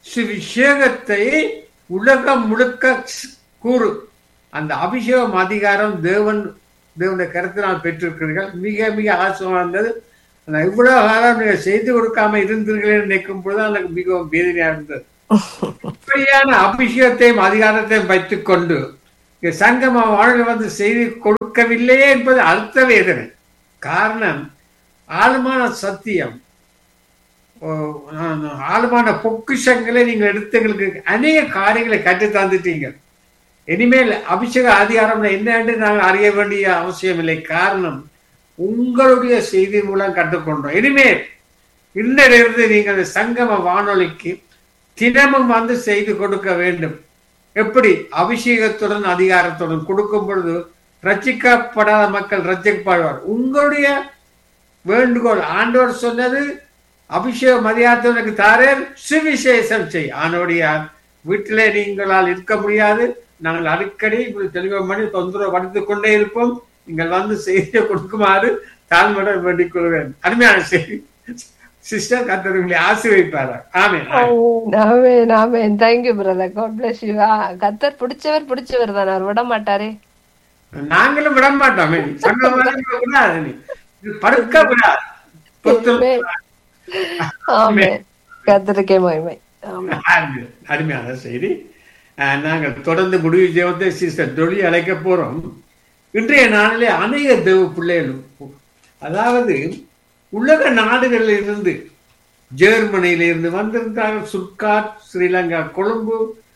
சுவிசேகத்தை உலகம் முழுக்க கூறு அந்த அபிஷேகம் அதிகாரம் தேவன் தேவனுடைய கருத்தினால் பெற்றிருக்கிறீர்கள் மிக மிக ஆசிரியமாக இருந்தது நான் இவ்வளவு காலம் நீங்க செய்து கொடுக்காம இருந்தீர்களே நினைக்கும் பொழுது எனக்கு மிகவும் வேதனையா இருந்தது இப்படியான அபிஷேகத்தையும் அதிகாரத்தையும் வைத்துக் கொண்டு இங்க சங்கம வாழ்க்கை வந்து செய்து கொடுக்கவில்லையே என்பது அர்த்த வேதனை காரணம் ஆழமான சத்தியம் ஓ, ஆழமான பொக்கிஷங்களை நீங்கள் எடுத்து எங்களுக்கு அநேக காரியங்களை கற்று தந்துட்டீங்க இனிமேல் அபிஷேக அதிகாரம் என்ன என்று நாங்கள் அறிய வேண்டிய அவசியம் இல்லை காரணம் உங்களுடைய செய்தி மூலம் கற்றுக்கொண்டோம் இனிமேல் இன்றிலிருந்து நீங்கள் சங்கம வானொலிக்கு தினமும் வந்து செய்து கொடுக்க வேண்டும் எப்படி அபிஷேகத்துடன் அதிகாரத்துடன் கொடுக்கும் பொழுது ரட்சிக்கப்படாத மக்கள் ரட்சிக்கப்படுவார் உங்களுடைய வேண்டுகோள் ஆண்டவர் சொன்னது அபிஷேகம் அதிகாரத்துக்கு தாரேன் சுவிசேஷம் செய் ஆனோடைய வீட்டிலே நீங்களால் இருக்க முடியாது நாங்கள் அடிக்கடி இப்படி தெளிவு பண்ணி தொந்தரவு படுத்திக் கொண்டே இருப்போம் நீங்கள் வந்து செய்தியை கொடுக்குமாறு தாழ்மையுடன் வேண்டிக் கொள்வேன் அருமையான செய்தி சிஸ்டர் கத்தர்களை ஆசீர்வதிப்பாரா ஆமே ஆமென் ஆமென் thank you brother God bless you கத்தர் பிடிச்சவர் பிடிச்சவர் தான் அவர் விட மாட்டாரே நாங்களும் விட மாட்டோமே சங்கமாக விடாது நீ இது படுக்க விடாது பொத்து ஆமென். ஆமென் கத்தருக்கே மகிமை ஆமென் அருமை. அருமையான செய்தி அஹ், நாங்கள் தொடர்ந்து முடிவு ஜெயத்தை சிஸ்டர் தொழி அழைக்க போறோம் இன்றைய நாளிலே அநேக தேவ பிள்ளைகள் அதாவது உலக நாடுகளில் இருந்து ஜெர்மனியில இருந்து வந்திருந்தார்கள் சுர்காட் ஸ்ரீலங்கா கொழும்பு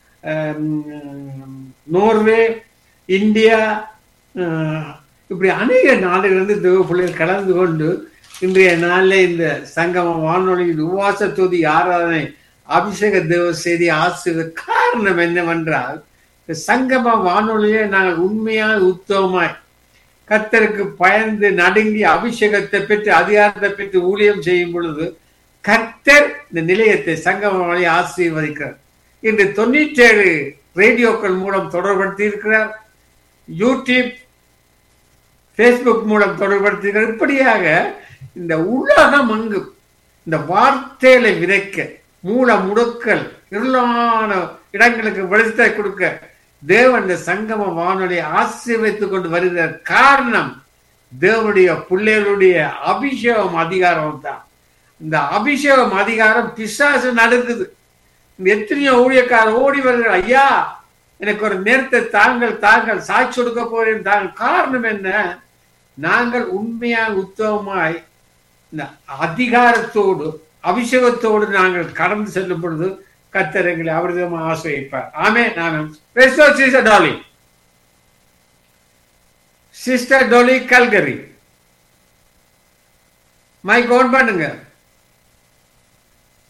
அஹ், நோர்வே இந்தியா அஹ், இப்படி அநேக நாடுகளிலிருந்து தேவ பிள்ளைகள் கலந்து கொண்டு இன்றைய நாளில் இந்த சங்கம வானொலியில் உவாச தொதி ஆராதனை அபிஷேக தேவ செய்தி ஆசிரியர் காரணம் என்னவென்றால் இந்த சங்கம வானொலியை நாங்கள் உண்மையாக உத்தவமாய் கர்த்தருக்கு பயந்து நடுங்கி அபிஷேகத்தை பெற்று அதிகாரத்தை பெற்று ஊழியம் செய்யும் பொழுது கர்த்தர் இந்த நிலையத்தை சங்கம வானொலி ஆசீர்வதிக்கிறார் இன்று தொண்ணூற்றி ஏழு ரேடியோக்கள் மூலம் தொடர்படுத்தி இருக்கிறார் யூடியூப் ஃபேஸ்புக் மூலம் தொடர்படுத்துகிறார் இப்படியாக இந்த உலகம் அங்கு இந்த வார்த்தைகளை விதைக்க மூல முடுக்கல் இருளான இடங்களுக்கு வெளிச்சத்தை கொடுக்க தேவன் இந்த சங்கம வானொலியை ஆசீர்வதித்துக் கொண்டு வருகிற காரணம் தேவனுடைய பிள்ளைகளுடைய அபிஷேகம் அதிகாரம் தான் இந்த அபிஷேகம் அதிகாரம் பிசாசு நடக்குது இந்த எத்தனையோ ஊழியக்காரர் ஓடி வருகிறார் ஐயா எனக்கு ஒரு நேரத்தை தாங்கள் தாங்கள் சாட்சி கொடுக்க போறேன் தாங்கள் காரணம் என்ன நாங்கள் உண்மையாக உத்தவமாய் இந்த அதிகாரத்தோடு அபிஷேகத்தோடு நாங்கள் கடந்து செல்லும் பொழுது கத்தர் எங்களை அவர்தமாக ஆசிரியப்பார் ஆமே நான் sister Dolly sister Dolly Calgary mic on பண்ணுங்க பிரைஸ்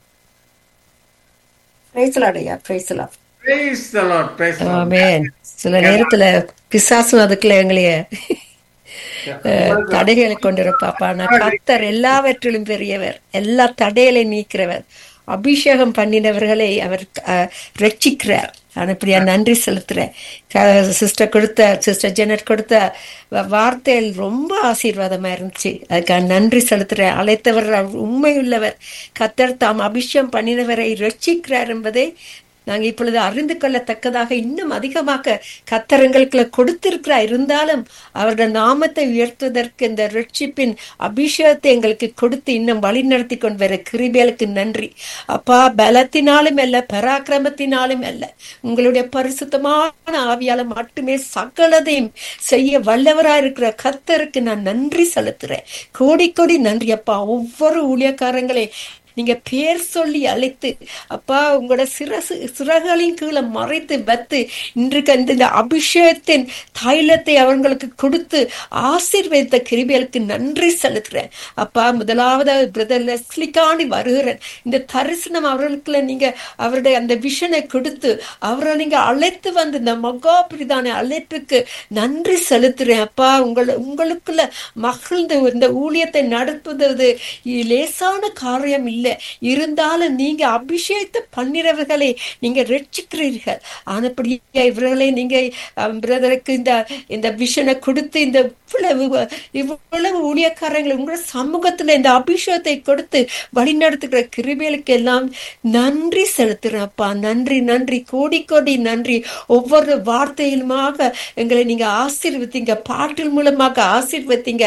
ஐயா praise Praise the Lord, praise the Lord. ஆமென் சில நேரத்துல பிசாசும் அதுக்குள்ள எங்களைய அஹ், தடைகளை கொண்டிருப்பாப்பா நான் கத்தர் எல்லாவற்றிலும் பெரியவர் எல்லா தடைகளை நீக்கிறவர் அபிஷேகம் பண்ணினவர்களை அவர் அஹ், ரட்சிக்கிறார் நான் இப்படியா நன்றி செலுத்துறேன் சிஸ்டர் கொடுத்த சிஸ்டர் ஜெனட் கொடுத்த வ- வார்த்தைகள் ரொம்ப ஆசீர்வாதமா இருந்துச்சு அதுக்காக நன்றி செலுத்துறேன் அழைத்தவர் அவர் உண்மையுள்ளவர் கத்தர் தாம் அபிஷேகம் பண்ணினவரை ரட்சிக்கிறார் என்பதை நாங்க இப்பொழுது அறிந்து கொள்ளத்தக்கதாக இன்னும் அதிகமாக கத்தரங்களுக்குள்ள கொடுத்திருக்கிறார் இருந்தாலும் அவருடைய நாமத்தை உயர்த்துவதற்கு இந்த ரட்சிப்பின் அபிஷேகத்தை எங்களுக்கு கொடுத்து இன்னும் வழி நடத்தி கொண்டு வர கிருபேலுக்கு நன்றி அப்பா பலத்தினாலும் அல்ல பராக்கிரமத்தினாலும் அல்ல உங்களுடைய பரிசுத்தமான ஆவியால மட்டுமே சகலதையும் செய்ய வல்லவரா இருக்கிற கத்தருக்கு நான் நன்றி செலுத்துறேன் கோடி கோடி நன்றி அப்பா ஒவ்வொரு ஊழியக்காரங்களை நீங்க பேர் சொல்லி அழைத்து அப்பா உங்களோட சிரசு சிறகுகளின் கீழே மறைத்து வைத்து இன்றைக்கு அந்த இந்த அபிஷேகத்தின் தைலத்தை அவங்களுக்கு கொடுத்து ஆசீர்வதித்த கிருபியலுக்கு நன்றி செலுத்துறேன் அப்பா முதலாவது பிரதர் லெஸ்லிக்காணி வருகிறேன் இந்த தரிசனம் அவர்களுக்குள்ள நீங்க அவருடைய அந்த விஷனை கொடுத்து அவரை நீங்க அழைத்து வந்து இந்த மகா பிரிதான அழைப்புக்கு நன்றி செலுத்துறேன் அப்பா உங்களை உங்களுக்குள்ள மகிழ்ந்து இந்த ஊழியத்தை நடத்துவது லேசான காரியம் இல்லை இல்லை இருந்தாலும் நீங்க அபிஷேகத்தை பண்ணிறவர்களை நீங்க ரட்சிக்கிறீர்கள் ஆனப்படியே இவர்களை நீங்க பிரதருக்கு இந்த இந்த விஷனை கொடுத்து இந்த இவ்வளவு இவ்வளவு ஊழியக்காரங்களை உங்களோட சமூகத்துல இந்த அபிஷேகத்தை கொடுத்து வழிநடத்துகிற கிருபைகளுக்கு எல்லாம் நன்றி செலுத்துறப்பா நன்றி நன்றி கோடி கோடி நன்றி ஒவ்வொரு வார்த்தையிலுமாக எங்களை நீங்க ஆசீர்வதிங்க பாட்டில் மூலமாக ஆசீர்வதிங்க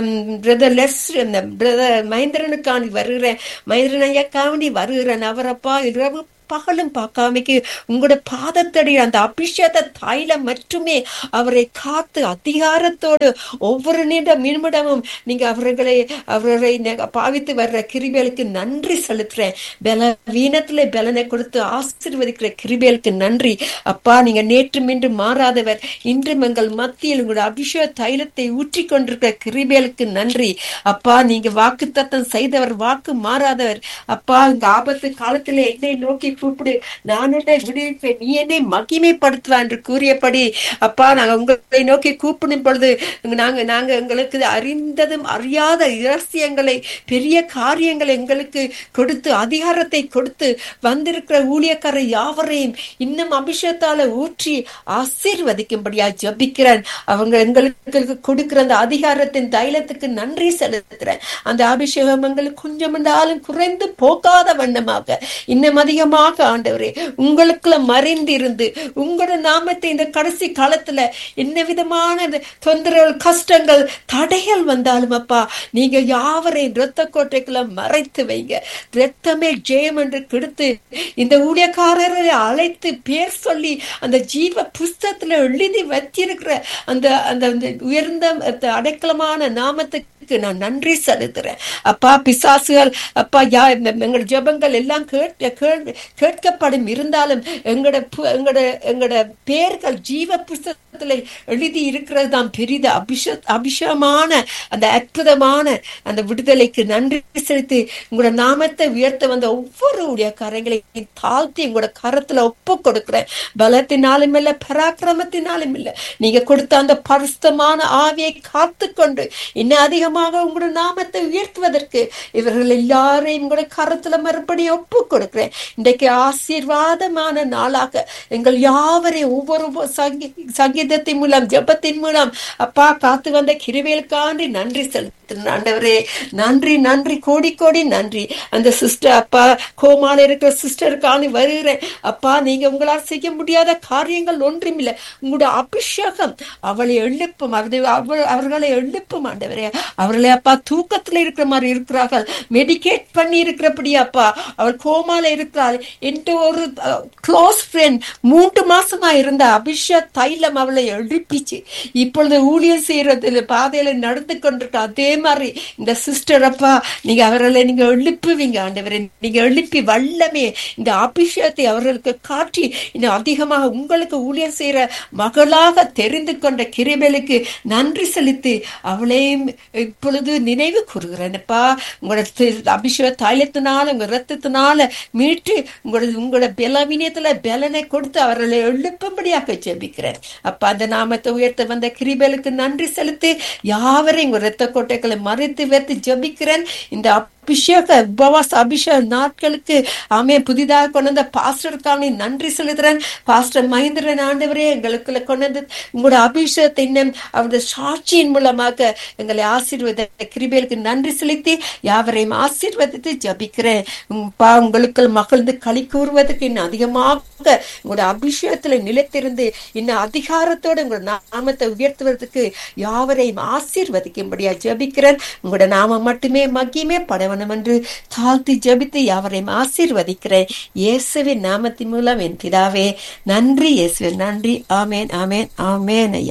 பிரதர் லெஸ் பிரதர் மகேந்திரனுக்காண்டி வருகிறேன் மகேந்திரன் ஐயாக்காண்டி வருகிறேன் அவரப்பா இரவு பகலும் பார்க்காமைக்கு உங்களோட பாதத்தடி அந்த அபிஷேக தைலம் மட்டுமே அவரை காத்து அதிகாரத்தோடு ஒவ்வொரு நிமிடம் நிமிடமும் நீங்க அவர்களை அவர்களை பாவித்து வர்ற கிருபிகளுக்கு நன்றி செலுத்துறேன் பல வீணத்துல பலனை கொடுத்து ஆசீர்வதிக்கிற கிருபிகளுக்கு நன்றி அப்பா நீங்க நேற்று மீன்று மாறாதவர் இன்றும் எங்கள் மத்தியில் உங்களோட அபிஷேக தைலத்தை ஊற்றி கொண்டிருக்கிற கிருபிகளுக்கு நன்றி அப்பா நீங்க வாக்கு தத்தம் செய்தவர் வாக்கு மாறாதவர் அப்பா இந்த ஆபத்து காலத்துல என்னை நோக்கி கூப்பிடு நான் என்னை விடுவிப்பேன் நீ என்னை மகிமைப்படுத்துவா என்று கூறியபடி அப்பா நாங்க உங்களை நோக்கி கூப்பிடும் பொழுது நாங்க நாங்க எங்களுக்கு அறிந்ததும் அறியாத இரகசியங்களை பெரிய காரியங்களை எங்களுக்கு கொடுத்து அதிகாரத்தை கொடுத்து வந்திருக்கிற ஊழியக்கார யாவரையும் இன்னும் அபிஷேகத்தால ஊற்றி ஆசீர்வதிக்கும்படியா ஜபிக்கிறேன் அவங்க எங்களுக்கு கொடுக்கிற அந்த அதிகாரத்தின் தைலத்துக்கு நன்றி செலுத்துறேன் அந்த அபிஷேகம் எங்களுக்கு கொஞ்சம் என்றாலும் குறைந்து போகாத வண்ணமாக இன்னும் அதிகமாக ஆண்டவரே உங்களுக்குள்ள மறைந்திருந்து உங்களோட நாமத்தை இந்த கடைசி காலத்துல என்ன விதமான தொந்தரவுகள் கஷ்டங்கள் தடைகள் வந்தாலும் அப்பா நீங்க யாவரையும் இரத்த கோட்டைக்குள்ள மறைத்து வைங்க ரத்தமே ஜெயம் என்று கொடுத்து இந்த ஊழியக்காரரை அழைத்து பேர் சொல்லி அந்த ஜீவ புஸ்தத்துல எழுதி வச்சிருக்கிற அந்த அந்த உயர்ந்த அடைக்கலமான நாமத்துக்கு நான் நன்றி செலுத்துறேன் அப்பா பிசாசுகள் அப்பா யா எங்களோட ஜபங்கள் எல்லாம் கேட்க கேட்கப்படும் இருந்தாலும் எங்களோட எங்களோட எங்களோட பேர்கள் ஜீவ புஸ்தகத்துல எழுதி இருக்கிறது தான் பெரித அபிஷ அபிஷமான அந்த அற்புதமான அந்த விடுதலைக்கு நன்றி செலுத்தி உங்களோட நாமத்தை உயர்த்த வந்த ஒவ்வொரு ஊழியக்காரங்களையும் தாழ்த்தி உங்களோட கரத்துல ஒப்பு கொடுக்கிறேன் பலத்தினாலும் இல்ல பராக்கிரமத்தினாலும் இல்ல நீங்க கொடுத்த அந்த பரிசுத்தமான ஆவியை காத்து கொண்டு இன்னும் அதிகமாக உங்களோட நாமத்தை உயர்த்துவதற்கு இவர்கள் எல்லாரையும் உங்களோட கரத்துல மறுபடியும் ஒப்பு கொடுக்கிறேன் இன்றைக்கு ஆசீர்வாதமான நாளாக எங்கள் யாவரையும் ஒவ்வொரு சங்கீதத்தின் மூலம் ஜபத்தின் மூலம் அப்பா காத்து வந்த கிருவேலுக்காண்டி நன்றி செலுத்தின ஆண்டவரே நன்றி நன்றி கோடி கோடி நன்றி அந்த சிஸ்டர் அப்பா கோமால இருக்கிற சிஸ்டருக்காண்டி வருகிறேன் அப்பா நீங்க உங்களால் செய்ய முடியாத காரியங்கள் ஒன்றுமில்லை உங்களுடைய அபிஷேகம் அவளை எழுப்பும் அவர்களை எழுப்பும் ஆண்டவரே அவர்களை அப்பா தூக்கத்துல இருக்கிற மாதிரி இருக்கிறார்கள் மெடிக்கேட் பண்ணி இருக்கிறபடி அப்பா அவள் கோமால இருக்கிறாள் என்று ஒரு க்ளோஸ் ஃப்ரெண்ட் மூன்று மாசமா இருந்த அபிஷேக் தைலம் அவளை எழுப்பிச்சு இப்பொழுது ஊழியம் செய்யறது பாதையில நடந்து கொண்டிருக்க அதே மாதிரி இந்த சிஸ்டர் அப்பா நீங்க அவர்களை நீங்க எழுப்புவீங்க ஆண்டவரை நீங்க எழுப்பி வல்லமே இந்த அபிஷேகத்தை அவர்களுக்கு காட்டி இன்னும் அதிகமாக உங்களுக்கு ஊழியம் செய்யற மகளாக தெரிந்து கொண்ட கிருபலுக்கு நன்றி செலுத்தி அவளையும் இப்பொழுது நினைவு கூறுகிறேன்ப்பா உங்களோட அபிஷேக தைலத்தினால உங்க ரத்தத்தினால மீட்டு உங்களோட உங்களோட பலவீனத்துல பலனை கொடுத்து அவர்களை எழுப்பும்படியாக ஜெபிக்கிறேன் அப்ப அந்த நாமத்தை உயர்த்த வந்த கிரிபலுக்கு நன்றி செலுத்தி யாவரையும் உங்க ரத்த கோட்டைகளை மறைத்து வைத்து ஜெபிக்கிறேன் இந்த அபிஷேக உபவாச அபிஷேக நாட்களுக்கு ஆமே புதிதாக கொண்டு வந்த பாஸ்டருக்கான நன்றி செலுத்துறேன் பாஸ்டர் மகேந்திரன் ஆண்டவரே எங்களுக்குள்ள கொண்டு வந்து உங்களோட அபிஷேகத்தை இன்னும் அவருடைய சாட்சியின் மூலமாக எங்களை ஆசீர்வத கிருபேலுக்கு நன்றி செலுத்தி யாவரையும் ஆசீர்வதித்து ஜபிக்கிறேன் பா உங்களுக்கு மகிழ்ந்து களி கூறுவதற்கு இன்னும் அதிகமாக உங்களோட அபிஷேகத்துல நிலைத்திருந்து இன்னும் அதிகாரத்தோட உங்களோட நாமத்தை உயர்த்துவதற்கு யாவரையும் ஆசீர்வதிக்கும்படியா ஜபிக்கிறேன் உங்களோட நாமம் மட்டுமே மகிமே படவனம் என்று தாழ்த்தி ஜபித்து யாவரையும் ஆசீர்வதிக்கிறேன் இயேசுவின் நாமத்தின் மூலம் என் பிதாவே நன்றி இயேசுவின் நன்றி ஆமேன் ஆமேன் ஆமேன் ஐயா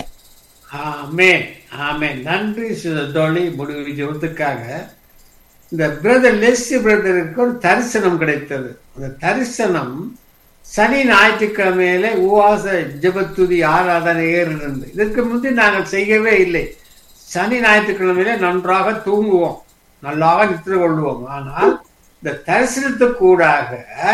ஆமேன் ஆமேன் நன்றி தோழி முடிவு ஜெபத்துக்காக இந்த பிரதர் லெஸ்ஸி பிரதருக்கு ஒரு தரிசனம் கிடைத்தது அந்த தரிசனம் சனி ஞாயிற்றுக்கிழமையில உவாச ஜபத்துதி ஆராதனை ஏறிருந்து இதற்கு முந்தி நாங்கள் செய்யவே இல்லை சனி ஞாயிற்றுக்கிழமையில நன்றாக தூங்குவோம் நல்லாக நித்திர கொள்வோம் ஆனால் இந்த தரிசனத்துக்கூடாக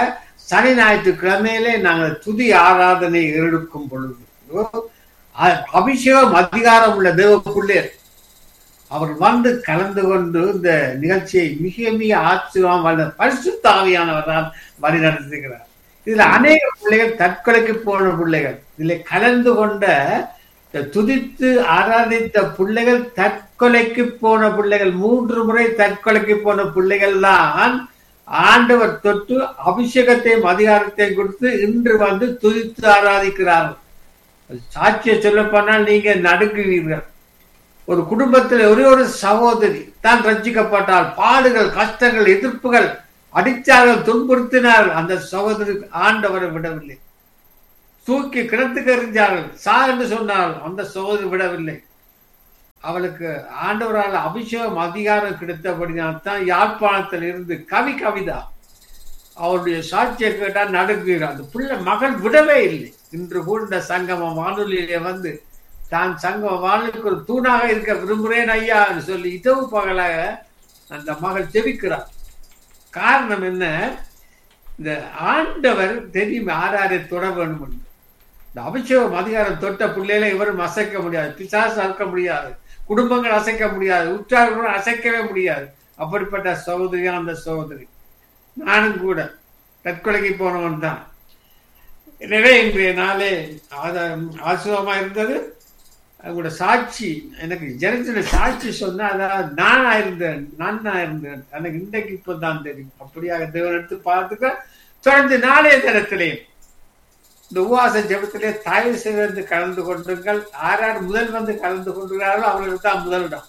சனி ஞாயிற்றுக்கிழமையிலே நாங்கள் துதி ஆராதனை எடுக்கும் பொழுது அபிஷேகம் அதிகாரம் உள்ள தேவக்குள்ளே அவர் வந்து கலந்து கொண்டு இந்த நிகழ்ச்சியை மிக மிக ஆச்சரியம் வல்ல பரிசுத்தாவியானவர் தான் வழி நடத்துகிறார் இதுல அநேக பிள்ளைகள் தற்கொலைக்கு போன பிள்ளைகள் இதுல கலந்து கொண்ட இந்த துதித்து ஆராதித்த பிள்ளைகள் தற்கொலைக்கு போன பிள்ளைகள் மூன்று முறை தற்கொலைக்கு போன பிள்ளைகள் தான் ஆண்டவர் தொட்டு அபிஷேகத்தையும் அதிகாரத்தையும் கொடுத்து இன்று வந்து துதித்து ஆராதிக்கிறார்கள் சாட்சியை சொல்ல போனால் நீங்க நடுங்குவீர்கள் ஒரு குடும்பத்தில் ஒரே ஒரு சகோதரி தான் ரட்சிக்கப்பட்டால் பாடுகள் கஷ்டங்கள் எதிர்ப்புகள் அடித்தார்கள் துன்புறுத்தினார்கள் அந்த சகோதரிக்கு ஆண்டவரை விடவில்லை தூக்கி கிணத்துக்கு எறிஞ்சார்கள் சா என்று சொன்னார்கள் அந்த சகோதரி விடவில்லை அவளுக்கு ஆண்டவரால் அபிஷேகம் அதிகாரம் கிடைத்தபடினால் தான் யாழ்ப்பாணத்தில் இருந்து கவி கவிதா அவருடைய சாட்சியை கேட்டால் நடுங்குகிறார் அந்த பிள்ளை மகள் விடவே இல்லை இன்று கூட இந்த சங்கம வானொலியிலே வந்து தான் சங்கம வானொலிக்கு ஒரு தூணாக இருக்க விரும்புகிறேன் ஐயா என்று சொல்லி இதவு பகலாக அந்த மகள் ஜெபிக்கிறார் காரணம் என்ன இந்த ஆண்டவர் தெரியும் ஆறாரை தொட வேண்டும் என்று இந்த அபிஷேகம் அதிகாரம் தொட்ட பிள்ளைகளை இவரும் அசைக்க முடியாது பிசாசு அறுக்க முடியாது குடும்பங்கள் அசைக்க முடியாது உற்றார்களும் அசைக்கவே முடியாது அப்படிப்பட்ட சகோதரியா அந்த சகோதரி நானும் கூட தற்கொலைக்கு போனவன் தான் எனவே இன்றைய நாளே ஆசுவமா இருந்தது அவங்களோட சாட்சி எனக்கு ஜனத்தின சாட்சி சொன்னா அதாவது நானா இருந்தேன் நானா இருந்தேன் எனக்கு இன்றைக்கு இப்போ தான் தெரியும் அப்படியாக தேவன் எடுத்து பார்த்துக்க தொடர்ந்து நாளைய தினத்திலே இந்த உபவாச ஜபத்திலே தயவு செய்து கலந்து கொண்டுங்கள் யார் யார் முதல் வந்து கலந்து கொண்டுகிறார்களோ அவர்களுக்கு தான் முதலிடம்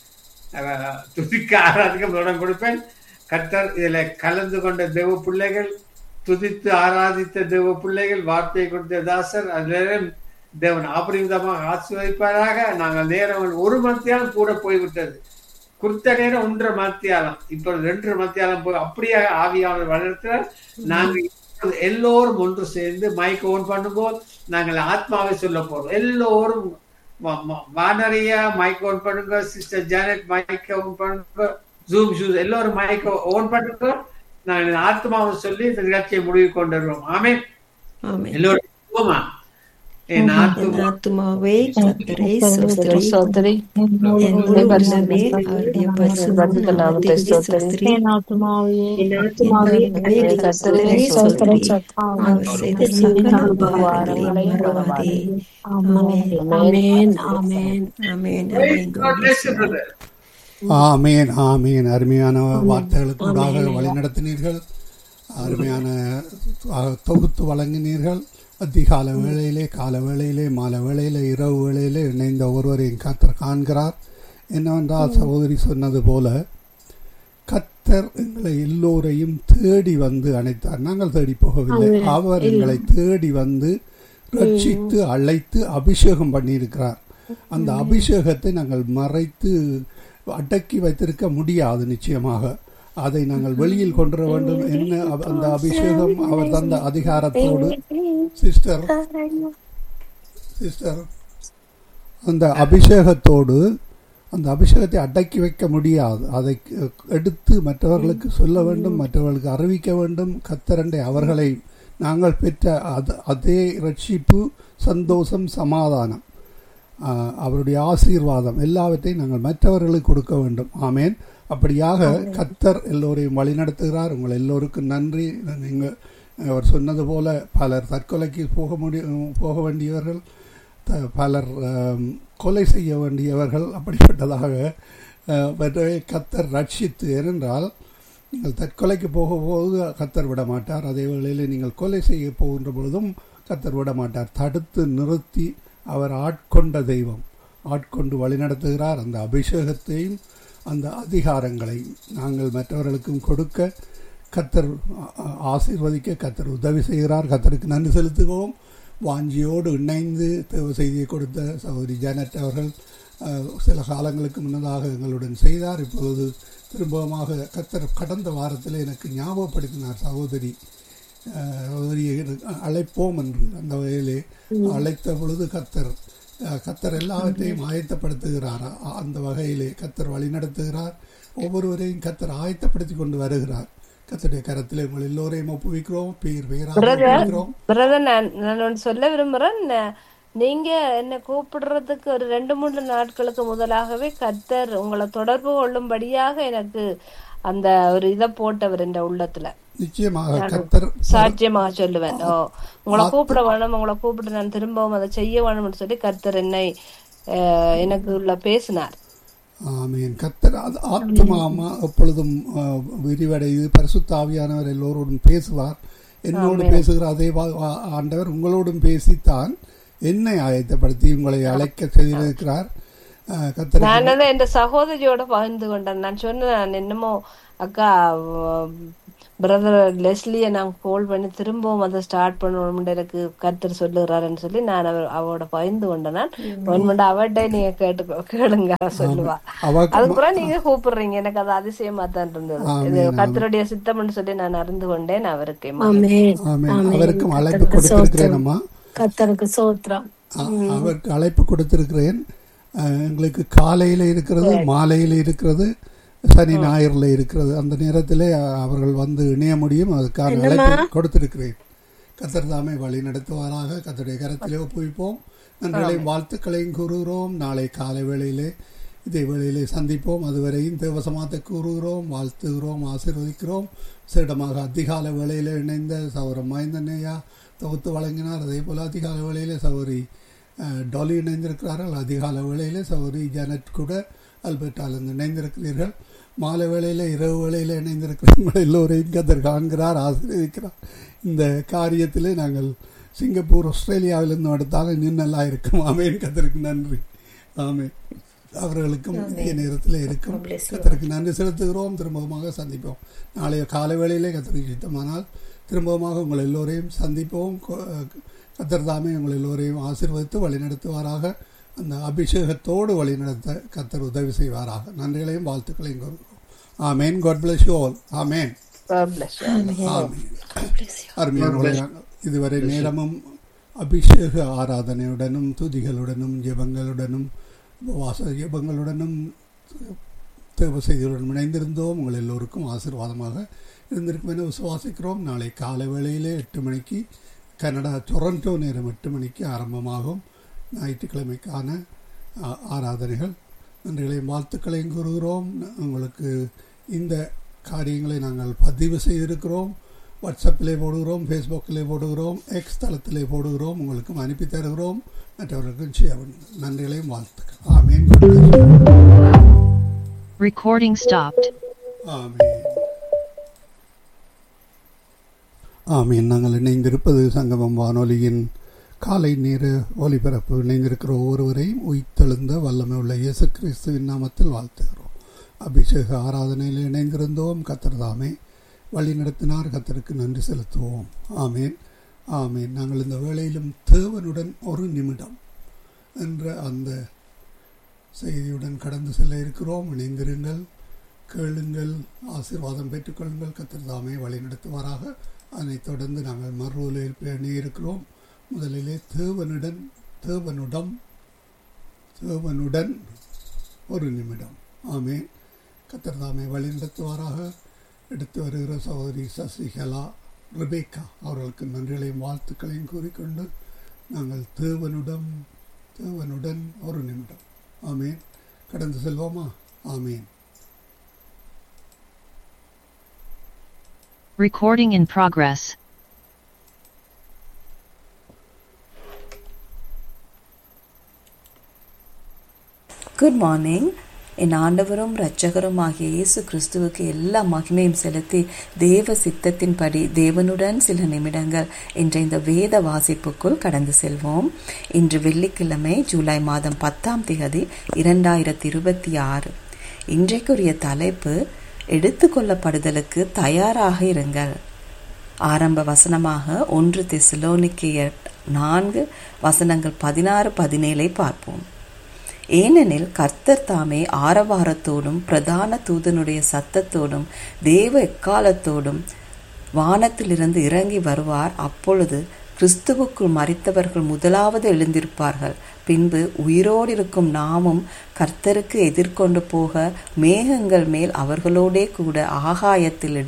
துதிக்க ஆராதிக்க இடம் கொடுப்பேன் கர்த்தர் இதுல கலந்து கொண்ட தேவ பிள்ளைகள் துதித்து ஆராதித்த தேவ பிள்ளைகள் வார்த்தையை கொடுத்த தாசர் அதில் தேவன் அபரிமிதமாக ஆசிர்வதிப்பாராக நாங்கள் நேரம் ஒரு மத்தியாலம் கூட போய்விட்டது குறித்த நேரம் ஒன்றரை மத்தியாலம் இப்போ ரெண்டு மத்தியாலம் போய் அப்படியே ஆவியாளர் வளர்க்கிறார் நாங்கள் எல்லோரும் ஒன்று சேர்ந்து மைக் ஓன் பண்ணும்போது நாங்கள் ஆத்மாவை சொல்ல போறோம் எல்லோரும் வானரியா மைக் ஓன் பண்ணுங்க சிஸ்டர் ஜானட் மைக் ஓன் பண்ணுங்க ஜூம் ஷூஸ் எல்லோரும் மைக் ஓன் பண்ணுங்க நாங்கள் ஆத்மாவை சொல்லி இந்த நிகழ்ச்சியை முடிவு கொண்டு வருவோம் ஆமே எல்லோரும் போமா என் ஆத்துமாவே கத்தரை சோதரி சோதரி என் முழு உள்ளமே அவருடைய பரிசுத்த நாமத்தை சோதரி என் ஆத்துமாவே என் ஆத்துமாவே கத்தரை சோதரி அவர் செய்த சகல உபகாரங்களை மறவாதே ஆமென் ஆமென் ஆமென் ஆமென் ஆமென் God bless you. ஆமேன் ஆமேன் அருமையான வார்த்தைகளுக்கூடாக வழிநடத்தினீர்கள் அருமையான அஹ், தொகுத்து வழங்கினீர்கள் அதிகால வேளையிலே கால வேளையிலே மாலை வேளையிலே இரவு வேளையிலே இணைந்த ஒருவரையும் கத்தர் காண்கிறார் என்னவென்றால் சகோதரி சொன்னது போல கத்தர் எங்களை எல்லோரையும் தேடி வந்து அணைத்தார் நாங்கள் தேடி போகவில்லை அவர் எங்களை தேடி வந்து ரட்சித்து அழைத்து அபிஷேகம் பண்ணியிருக்கிறார் அந்த அபிஷேகத்தை நாங்கள் மறைத்து அடக்கி வைத்திருக்க முடியாது நிச்சயமாக அதை நாங்கள் வெளியில் கொண்டு வர வேண்டும் என்ன அ- அந்த அபிஷேகம் அவர் தந்த அதிகாரத்தோடு சிஸ்டர் சிஸ்டர் அந்த அபிஷேகத்தோடு அந்த அபிஷேகத்தை அடக்கி வைக்க முடியாது அதை க- எடுத்து மற்றவர்களுக்கு சொல்ல வேண்டும் மற்றவர்களுக்கு அறிவிக்க வேண்டும் கத்தரண்டை அவர்களை நாங்கள் பெற்ற அது அதே ரட்சிப்பு சந்தோஷம் சமாதானம் ஆஹ், அவருடைய ஆசீர்வாதம் எல்லாவற்றையும் நாங்கள் மற்றவர்களுக்கு கொடுக்க வேண்டும் ஆமேன் அப்படியாக கத்தர் எல்லோரையும் வழிநடத்துகிறார் உங்கள் எல்லோருக்கும் நன்றி நீங்கள் அவர் சொன்னது போல பலர் தற்கொலைக்கு போக முடிய போக வேண்டியவர்கள் த- பலர் ஆம், கொலை செய்ய வேண்டியவர்கள் அப்படிப்பட்டதாக ஆஹ், அவரை கத்தர் ரட்சித்து ஏனென்றால் நீங்கள் தற்கொலைக்கு போகும்போது கத்தர் விட மாட்டார் அதே வேளையில் நீங்கள் கொலை செய்ய போகின்ற பொழுதும் கத்தர் விட மாட்டார் தடுத்து நிறுத்தி அவர் ஆட்கொண்ட தெய்வம் ஆட்கொண்டு வழிநடத்துகிறார் அந்த அபிஷேகத்தையும் அந்த அதிகாரங்களை நாங்கள் மற்றவர்களுக்கும் கொடுக்க கத்தர் ஆ- ஆ- ஆசீர்வதிக்க கத்தர் உதவி செய்கிறார் கத்தருக்கு நன்றி செலுத்துகிறோம் வாஞ்சியோடு இணைந்து தேவ செய்தியை கொடுத்த சகோதரி ஜானட் அவர்கள் அஹ், சில காலங்களுக்கு முன்னதாக எங்களுடன் செய்தார் இப்பொழுது திரும்பமாக கத்தர் கடந்த வாரத்தில் எனக்கு ஞாபகப்படுத்தினார் சகோதரி அஹ், சகோதரியை அழைப்போம் என்று அந்த வகையிலே அழைத்த பொழுது கத்தர் அஹ், கத்தர் எல்லாவற்றையும் ஆயத்தப்படுத்துகிறார் அ- அந்த வகையிலே கத்தர் வழிநடத்துகிறார் ஒவ்வொருவரையும் கத்தர் ஆயத்தப்படுத்தி கொண்டு வருகிறார் கத்தருடைய கரத்திலே உங்கள் எல்லோரையும் ஒப்புவிக்கிறோம் பேர் பேராக Brother. ஒப்புவிக்கிறோம் பிரதர் நான் நான் ஒன்று சொல்ல விரும்புகிறேன் ந- நீங்க என்ன கூப்பிடுறதுக்கு ஒரு ரெண்டு மூணு நாட்களுக்கு முதலாகவே கர்த்தர் உங்களை தொடர்பு கொள்ளும்படியாக எனக்கு அந்த ஒரு இதை போட்டவர் என்ற உள்ளத்துல நிச்சயமாக கத்தர் சாட்சியமாக சொல்லுவேன் ஓ உங்களை கூப்பிட வேணும் உங்களை கூப்பிட்டு நான் திரும்பவும் அதை செய்ய வேணும்னு சொல்லி கர்த்தர் என்னை அஹ், எனக்கு உள்ள பேசினார் ஆமீன் கத்தர் அது ஆத்மாமா எப்பொழுதும் அஹ், விரிவடைது பரிசுத்த ஆவியானவர் எல்லோரோடும் பேசுவார் என்னோடு பேசுகிற அதே வா- ஆ- ஆண்டவர் உங்களோடும் பேசித்தான் என்னை ஆயத்தப்படுத்தி உங்களை அழைக்க செய்திருக்கிறார் அஹ், கத்தர் நான் வந்து என் சகோதரியோட பகிர்ந்து கொண்டேன் நான் சொன்னேன் நான் என்னமோ அக்கா பிரதர் லெஸ்லியை நான் கால் பண்ணி திரும்பவும் அதை ஸ்டார்ட் பண்ணணும் எனக்கு கர்த்தர் சொல்லுகிறாருன்னு சொல்லி நான் அவர் அவரோட பகிர்ந்து கொண்டேன் நான் ஒன்மண்ட அவர்கிட்ட நீங்க கேட்டு கேளுங்க அவ சொல்லுவா அவருக்கு அதுக்கப்புறம் நீங்க கூப்பிடுறீங்க எனக்கு அது அதிசயமா தான் இருந்தது இது கர்த்தருடைய சித்தம்னு சொல்லி நான் அறிந்து கொண்டேன் அவருக்கு ஆமென் ஆமீன் அவருக்கும் அழைப்பு கொடுத்திருக்கிறேன் அம்மா கத்தருக்கு சோத்திரம் அ- அவருக்கு அழைப்பு கொடுத்திருக்கிறேன் அஹ், எங்களுக்கு காலையில் இருக்கிறது மாலையில் இருக்கிறது சனி ஞாயிறுல இருக்கிறது அந்த நேரத்திலே அஹ், அவர்கள் வந்து இணைய முடியும் அதுக்கான அழைப்பு கொடுத்திருக்கிறேன் கத்தர் தாமே வழி நடத்துவாராக கத்தருடைய கரத்திலே ஒப்புவிப்போம் நன்றிகளையும் வாழ்த்துக்களையும் கூறுகிறோம் நாளை காலை வேளையிலே இதே வேளையிலே சந்திப்போம் அதுவரையும் தேவசமாத்தை கூறுகிறோம் வாழ்த்துகிறோம் ஆசீர்வதிக்கிறோம் சேடமாக அதிகால வேளையிலே இணைந்த சௌரம் மைந்தனையா தொகுத்து வழங்கினார் அதே போல் அதிகால வேளையிலே சௌரி அஹ், டாலி இணைந்திருக்கிறார்கள் அதிகால வேளையிலே சௌரி ஜனட் கூட அல்பர்டாலிருந்து இணைந்திருக்கிறீர்கள் மாலை வேளையில இரவு வேளையில இணைந்திருக்கிறவங்க எல்லோரையும் கத்தர் காண்கிறார் ஆசீர்வதிக்கிறார் இந்த காரியத்திலே நாங்கள் சிங்கப்பூர் ஆஸ்திரேலியாவிலிருந்து எடுத்தாலும் இன்னும் நல்லா இருக்கும் ஆமேன் கத்தருக்கு நன்றி ஆமேன் அவர்களுக்கும் இந்திய நேரத்தில் இருக்கும் கத்தருக்கு நன்றி செலுத்துகிறோம் திரும்பமாக சந்திப்போம் நாளைய காலை வேளையிலே கத்தருக்கு சித்தமானால் திரும்பமாக உங்கள் எல்லோரையும் சந்திப்போம் கொ- கத்தர் தாமே உங்கள் எல்லோரையும் ஆசீர்வதித்து வழிநடத்துவாராக அந்த அபிஷேகத்தோடு வழிநடத்த கத்தர் உதவி செய்வாராக நன்றிகளையும் வாழ்த்துக்களையும் கூறுகிறோம் ஆமேன் காட் பிளஸ் யூ ஆல் ஆமேன் God bless you. ஆமேன் அருமையானவர்களே, இதுவரை நேரமும் அபிஷேக ஆராதனையுடனும் துதிகளுடனும் ஜெபங்களுடனும் உபவாச ஜெபங்களுடனும் தேவ செய்தியுடன் இணைந்திருந்தோம் உங்கள் எல்லோருக்கும் ஆசீர்வாதமாக இருந்திருக்கும் என விசுவாசிக்கிறோம் நாளை காலை வேளையிலே எட்டு மணிக்கு கனடா டொரண்டோ நேரம் எட்டு மணிக்கு ஆரம்பமாகும் ஞாயிற்றுக்கிழமைக்கான ஆ- ஆராதனைகள் நன்றிகளையும் வாழ்த்துக்களையும் கூறுகிறோம் உங்களுக்கு இந்த காரியங்களை நாங்கள் பதிவு செய்திருக்கிறோம் வாட்ஸ்அப்பிலே போடுகிறோம் ஃபேஸ்புக்கிலே போடுகிறோம் எக்ஸ் தளத்திலே போடுகிறோம் உங்களுக்கும் அனுப்பி தருகிறோம் மற்றவர்களுக்கும் ஷேர் பண்ணுங்கள் நன்றிகளையும் வாழ்த்துக்கள் ஆமேன் Recording stopped. ஆமீன் ஆமீன் நாங்கள் இணைந்திருப்பது சங்கமம் வானொலியின் காலை நேர ஒலிபரப்பு இணைந்திருக்கிற ஒவ்வொருவரையும் உயிர்த்தெழுந்த வல்லமை உள்ள இயேசு கிறிஸ்துவின் நாமத்தில் வாழ்த்துகிறோம் அபிஷேக ஆராதனையில் இணைந்திருந்தோம் கத்தர் தாமே வழி நடத்தினார் கத்தருக்கு நன்றி செலுத்துவோம் ஆமீன் ஆமீன் நாங்கள் இந்த வேளையிலும் தேவனுடன் ஒரு நிமிடம் என்ற அந்த செய்தியுடன் கடந்து செல்ல இருக்கிறோம் இணைந்திருங்கள் கேளுங்கள் ஆசீர்வாதம் பெற்றுக்கொள்ளுங்கள் கத்தர் தாமே வழிநடத்துவாராக அதனைத் தொடர்ந்து நாங்கள் மறுவலையில் பேணி இருக்கிறோம் முதலிலே தேவனுடன் தேவனுடன் தேவனுடன் ஒரு நிமிடம் ஆமேன் கத்தர் தாமே வழிநடத்துவாராக எடுத்து வருகிற சகோதரி சசிகலா ரிபேக்கா அவர்களுக்கு நன்றிகளையும் வாழ்த்துக்களையும் கூறிக்கொண்டு நாங்கள் தேவனுடன் தேவனுடன் ஒரு நிமிடம் ஆமேன் கடந்து செல்வோமா ஆமேன் Recording in progress. Good morning என் ஆண்டவரும் இரட்சகரும் ஆகிய இயேசு கிறிஸ்துவுக்கு எல்லா மகிமையும் செலுத்தி தேவ சித்தத்தின்படி தேவனுடன் சில நிமிடங்கள் என்ற இந்த வேத வாசிப்புக்குள் கடந்து செல்வோம் இன்று வெள்ளிக்கிழமை ஜூலை மாதம் பத்தாம் தேதி இரண்டாயிரத்தி இருபத்தி ஆறு இன்றைக்குரிய தலைப்பு எடுத்துக்கொள்ளப்படுதலுக்கு தயாராக இருங்கள் ஆரம்ப வசனமாக ஒன்று தெசலோனிக்கேயர் நான்கு வசனங்கள் பதினாறு பதினேழை பார்ப்போம் ஏனெனில் கர்த்தர் தாமே ஆரவாரத்தோடும் பிரதான தூதனுடைய சத்தத்தோடும் தேவ எக்காலத்தோடும் வானத்திலிருந்து இறங்கி வருவார் அப்பொழுது கிறிஸ்துவுக்குள் மறித்தவர்கள் முதலாவது எழுந்திருப்பார்கள் பின்பு உயிரோடு இருக்கும் நாமும் கர்த்தருக்கு எதிர்கொண்டு போக மேகங்கள் மேல் அவர்களோடே கூட ஆகாயத்தில்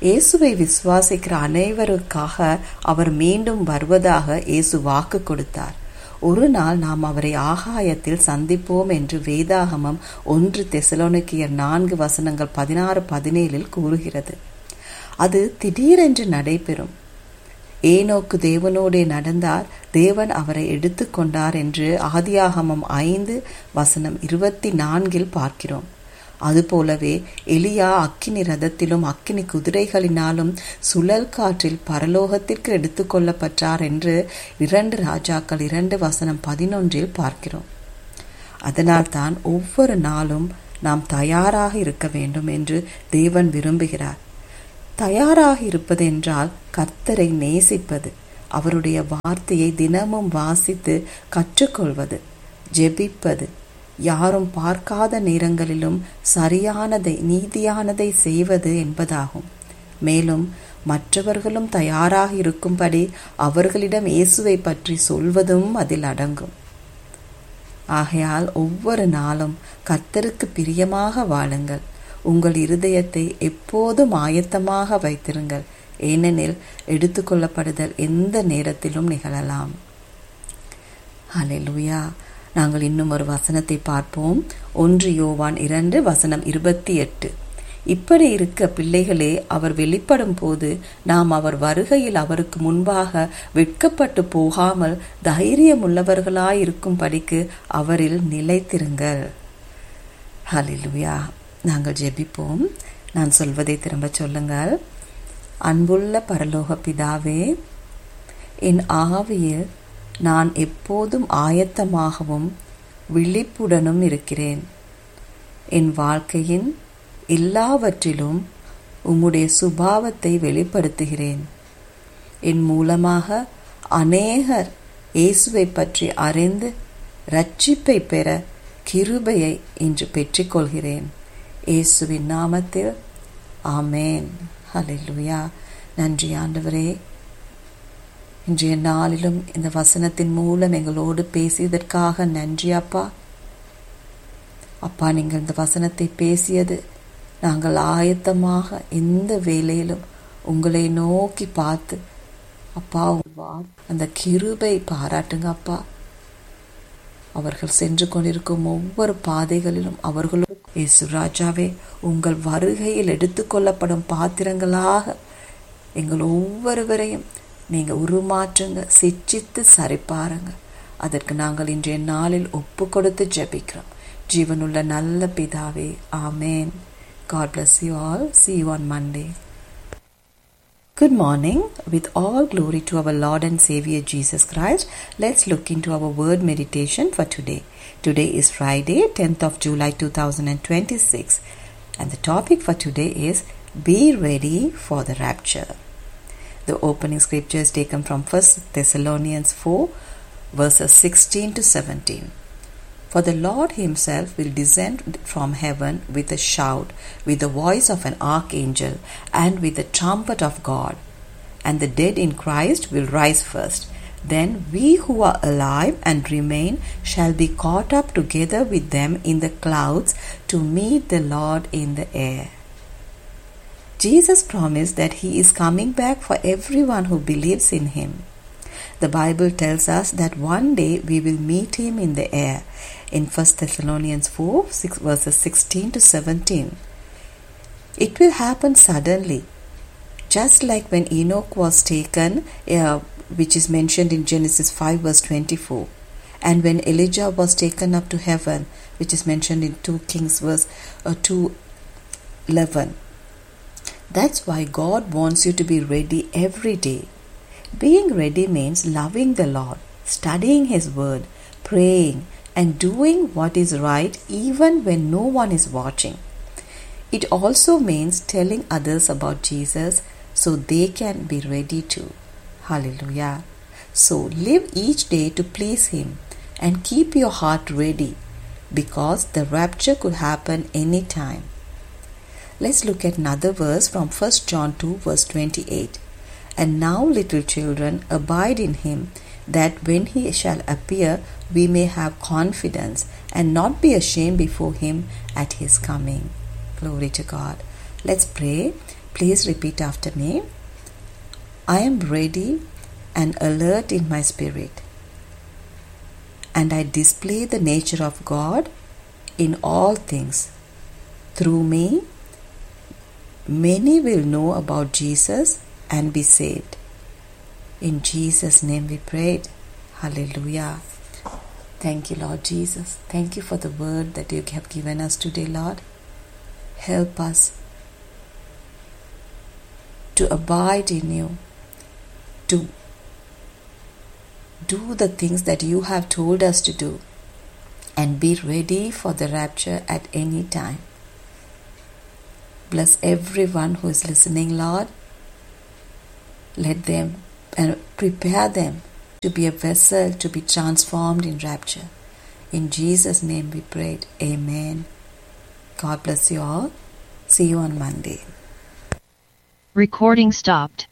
இயேசுவை விசுவாசிக்கிற அனைவருக்காக அவர் மீண்டும் வருவதாக இயேசு வாக்கு கொடுத்தார் ஒரு நாள் நாம் அவரை ஆகாயத்தில் சந்திப்போம் என்று வேதாகமம் ஒன்று தெசலோனிக்கியர் நான்கு வசனங்கள் பதினாறு பதினேழில் கூறுகிறது அது திடீரென்று நடைபெறும் ஏனோக்கு தேவனோடே நடந்தார் தேவன் அவரை எடுத்துக்கொண்டார் என்று ஆதியாகமம் ஐந்து வசனம் இருபத்தி நான்கில் பார்க்கிறோம் அதுபோலவே எலியா அக்கினி ரதத்திலும் அக்கினி குதிரைகளினாலும் சுழல் காற்றில் பரலோகத்திற்கு எடுத்துக்கொள்ளப்பட்டார் என்று இரண்டு ராஜாக்கள் இரண்டு வசனம் பதினொன்றில் பார்க்கிறோம் அதனால்தான் ஒவ்வொரு நாளும் நாம் தயாராக இருக்க வேண்டும் என்று தேவன் விரும்புகிறார் தயாராக இருப்பதென்றால் கர்த்தரை நேசிப்பது அவருடைய வார்த்தையை தினமும் வாசித்து கற்றுக்கொள்வது ஜெபிப்பது யாரும் பார்க்காத நேரங்களிலும் சரியானதை நீதியானதை செய்வது என்பதாகும் மேலும் மற்றவர்களும் தயாராக இருக்கும்படி அவர்களிடம் இயேசுவை பற்றி சொல்வதும் அதில் அடங்கும் ஆகையால் ஒவ்வொரு நாளும் கர்த்தருக்கு பிரியமாக வாழுங்கள் உங்கள் இருதயத்தை எப்போதும் ஆயத்தமாக வைத்திருங்கள் ஏனெனில் எடுத்துக்கொள்ளப்படுதல் எந்த நேரத்திலும் நிகழலாம் ஹalleluya நாங்கள் இன்னும் ஒரு வசனத்தை பார்ப்போம் ஒன்று யோவான் இரண்டு வசனம் இருபத்தி எட்டு இப்படி இருக்க பிள்ளைகளே அவர் வெளிப்படும் போது நாம் அவர் வருகையில் அவருக்கு முன்பாக வெட்கப்பட்டு போகாமல் தைரியமுள்ளவர்களாயிருக்கும்படிக்கு அவரில் நிலைத்திருங்கள் ஹalleluya நாங்கள் ஜெபிப்போம் நான் சொல்வதை திரும்ப சொல்லுங்கள் அன்புள்ள பரலோக பிதாவே என் ஆவியில் நான் எப்போதும் ஆயத்தமாகவும் விழிப்புடனும் இருக்கிறேன் என் வாழ்க்கையின் எல்லாவற்றிலும் உம்முடைய சுபாவத்தை வெளிப்படுத்துகிறேன் என் மூலமாக அநேகர் இயேசுவை பற்றி அறிந்து ரட்சிப்பை பெற கிருபையை இன்று பெற்றுக்கொள்கிறேன் இயேசுவின் நாமத்தில் ஆமேன் ஹalleluya நன்றி ஆண்டவரே இன்றைய நாளிலும் இந்த வசனத்தின் மூலம் எங்களோடு பேசியதற்காக நன்றி அப்பா அப்பா நீங்கள் இந்த வசனத்தை பேசியது நாங்கள் ஆயத்தமாக எந்த வேலையிலும் உங்களை நோக்கி பார்த்து அப்பா அந்த கிருபை பாராட்டுங்க அப்பா அவர்கள் சென்று கொண்டிருக்கும் ஒவ்வொரு பாதைகளிலும் அவர்களும் இயேசு ராஜாவே உங்கள் வருகையில் எடுத்துக்கொள்ளப்படும் பாத்திரங்களாக எங்கள் ஒவ்வொருவரையும் நீங்க உருமாற்றுங்க சிச்சித்து சரிப்பாருங்க அதற்கு நாங்கள் இன்றைய நாளில் ஒப்பு கொடுத்து ஜெபிக்கிறோம் ஜீவனுள்ள நல்ல பிதாவே ஆமேன் God bless you all see you on monday Good morning. With all glory to our Lord and Savior Jesus Christ, let's look into our word meditation for today. Today is Friday, 10th of July 2026, and the topic for today is Be ready for the rapture. The opening scripture is taken from 1 Thessalonians 4, verses 16 to 17. For the Lord himself will descend from heaven with a shout, with the voice of an archangel, and with the trumpet of God. And the dead in Christ will rise first. Then we who are alive and remain shall be caught up together with them in the clouds to meet the Lord in the air. Jesus promised that he is coming back for everyone who believes in him. The Bible tells us that one day we will meet him in the air in 1 Thessalonians 4 6, verses 16 to 17. It will happen suddenly, just like when Enoch was taken, uh, which is mentioned in Genesis 5 verse 24, and when Elijah was taken up to heaven, which is mentioned in 2 Kings verse uh, 2 11. That's why God wants you to be ready every day. Being ready means loving the Lord, studying His Word, praying, and doing what is right even when no one is watching. It also means telling others about Jesus so they can be ready too. Hallelujah. So live each day to please Him and keep your heart ready because the rapture could happen any time. Let's look at another verse from 1 John 2, verse 28. And now, little children, abide in him, that when he shall appear, we may have confidence and not be ashamed before him at his coming. Glory to God. Let's pray. Please repeat after me. I am ready and alert in my spirit, and I display the nature of God in all things. Through me, many will know about Jesus and be saved. In Jesus' name we prayed. Hallelujah. Thank you, Lord Jesus. Thank you for the word that you have given us today, Lord. Help us to abide in you, to do the things that you have told us to do, and be ready for the rapture at any time. Bless everyone who is listening, Lord. Let them and prepare them to be a vessel to be transformed in rapture. In Jesus' name we prayed. Amen. God bless you all. See you on Monday. Recording stopped.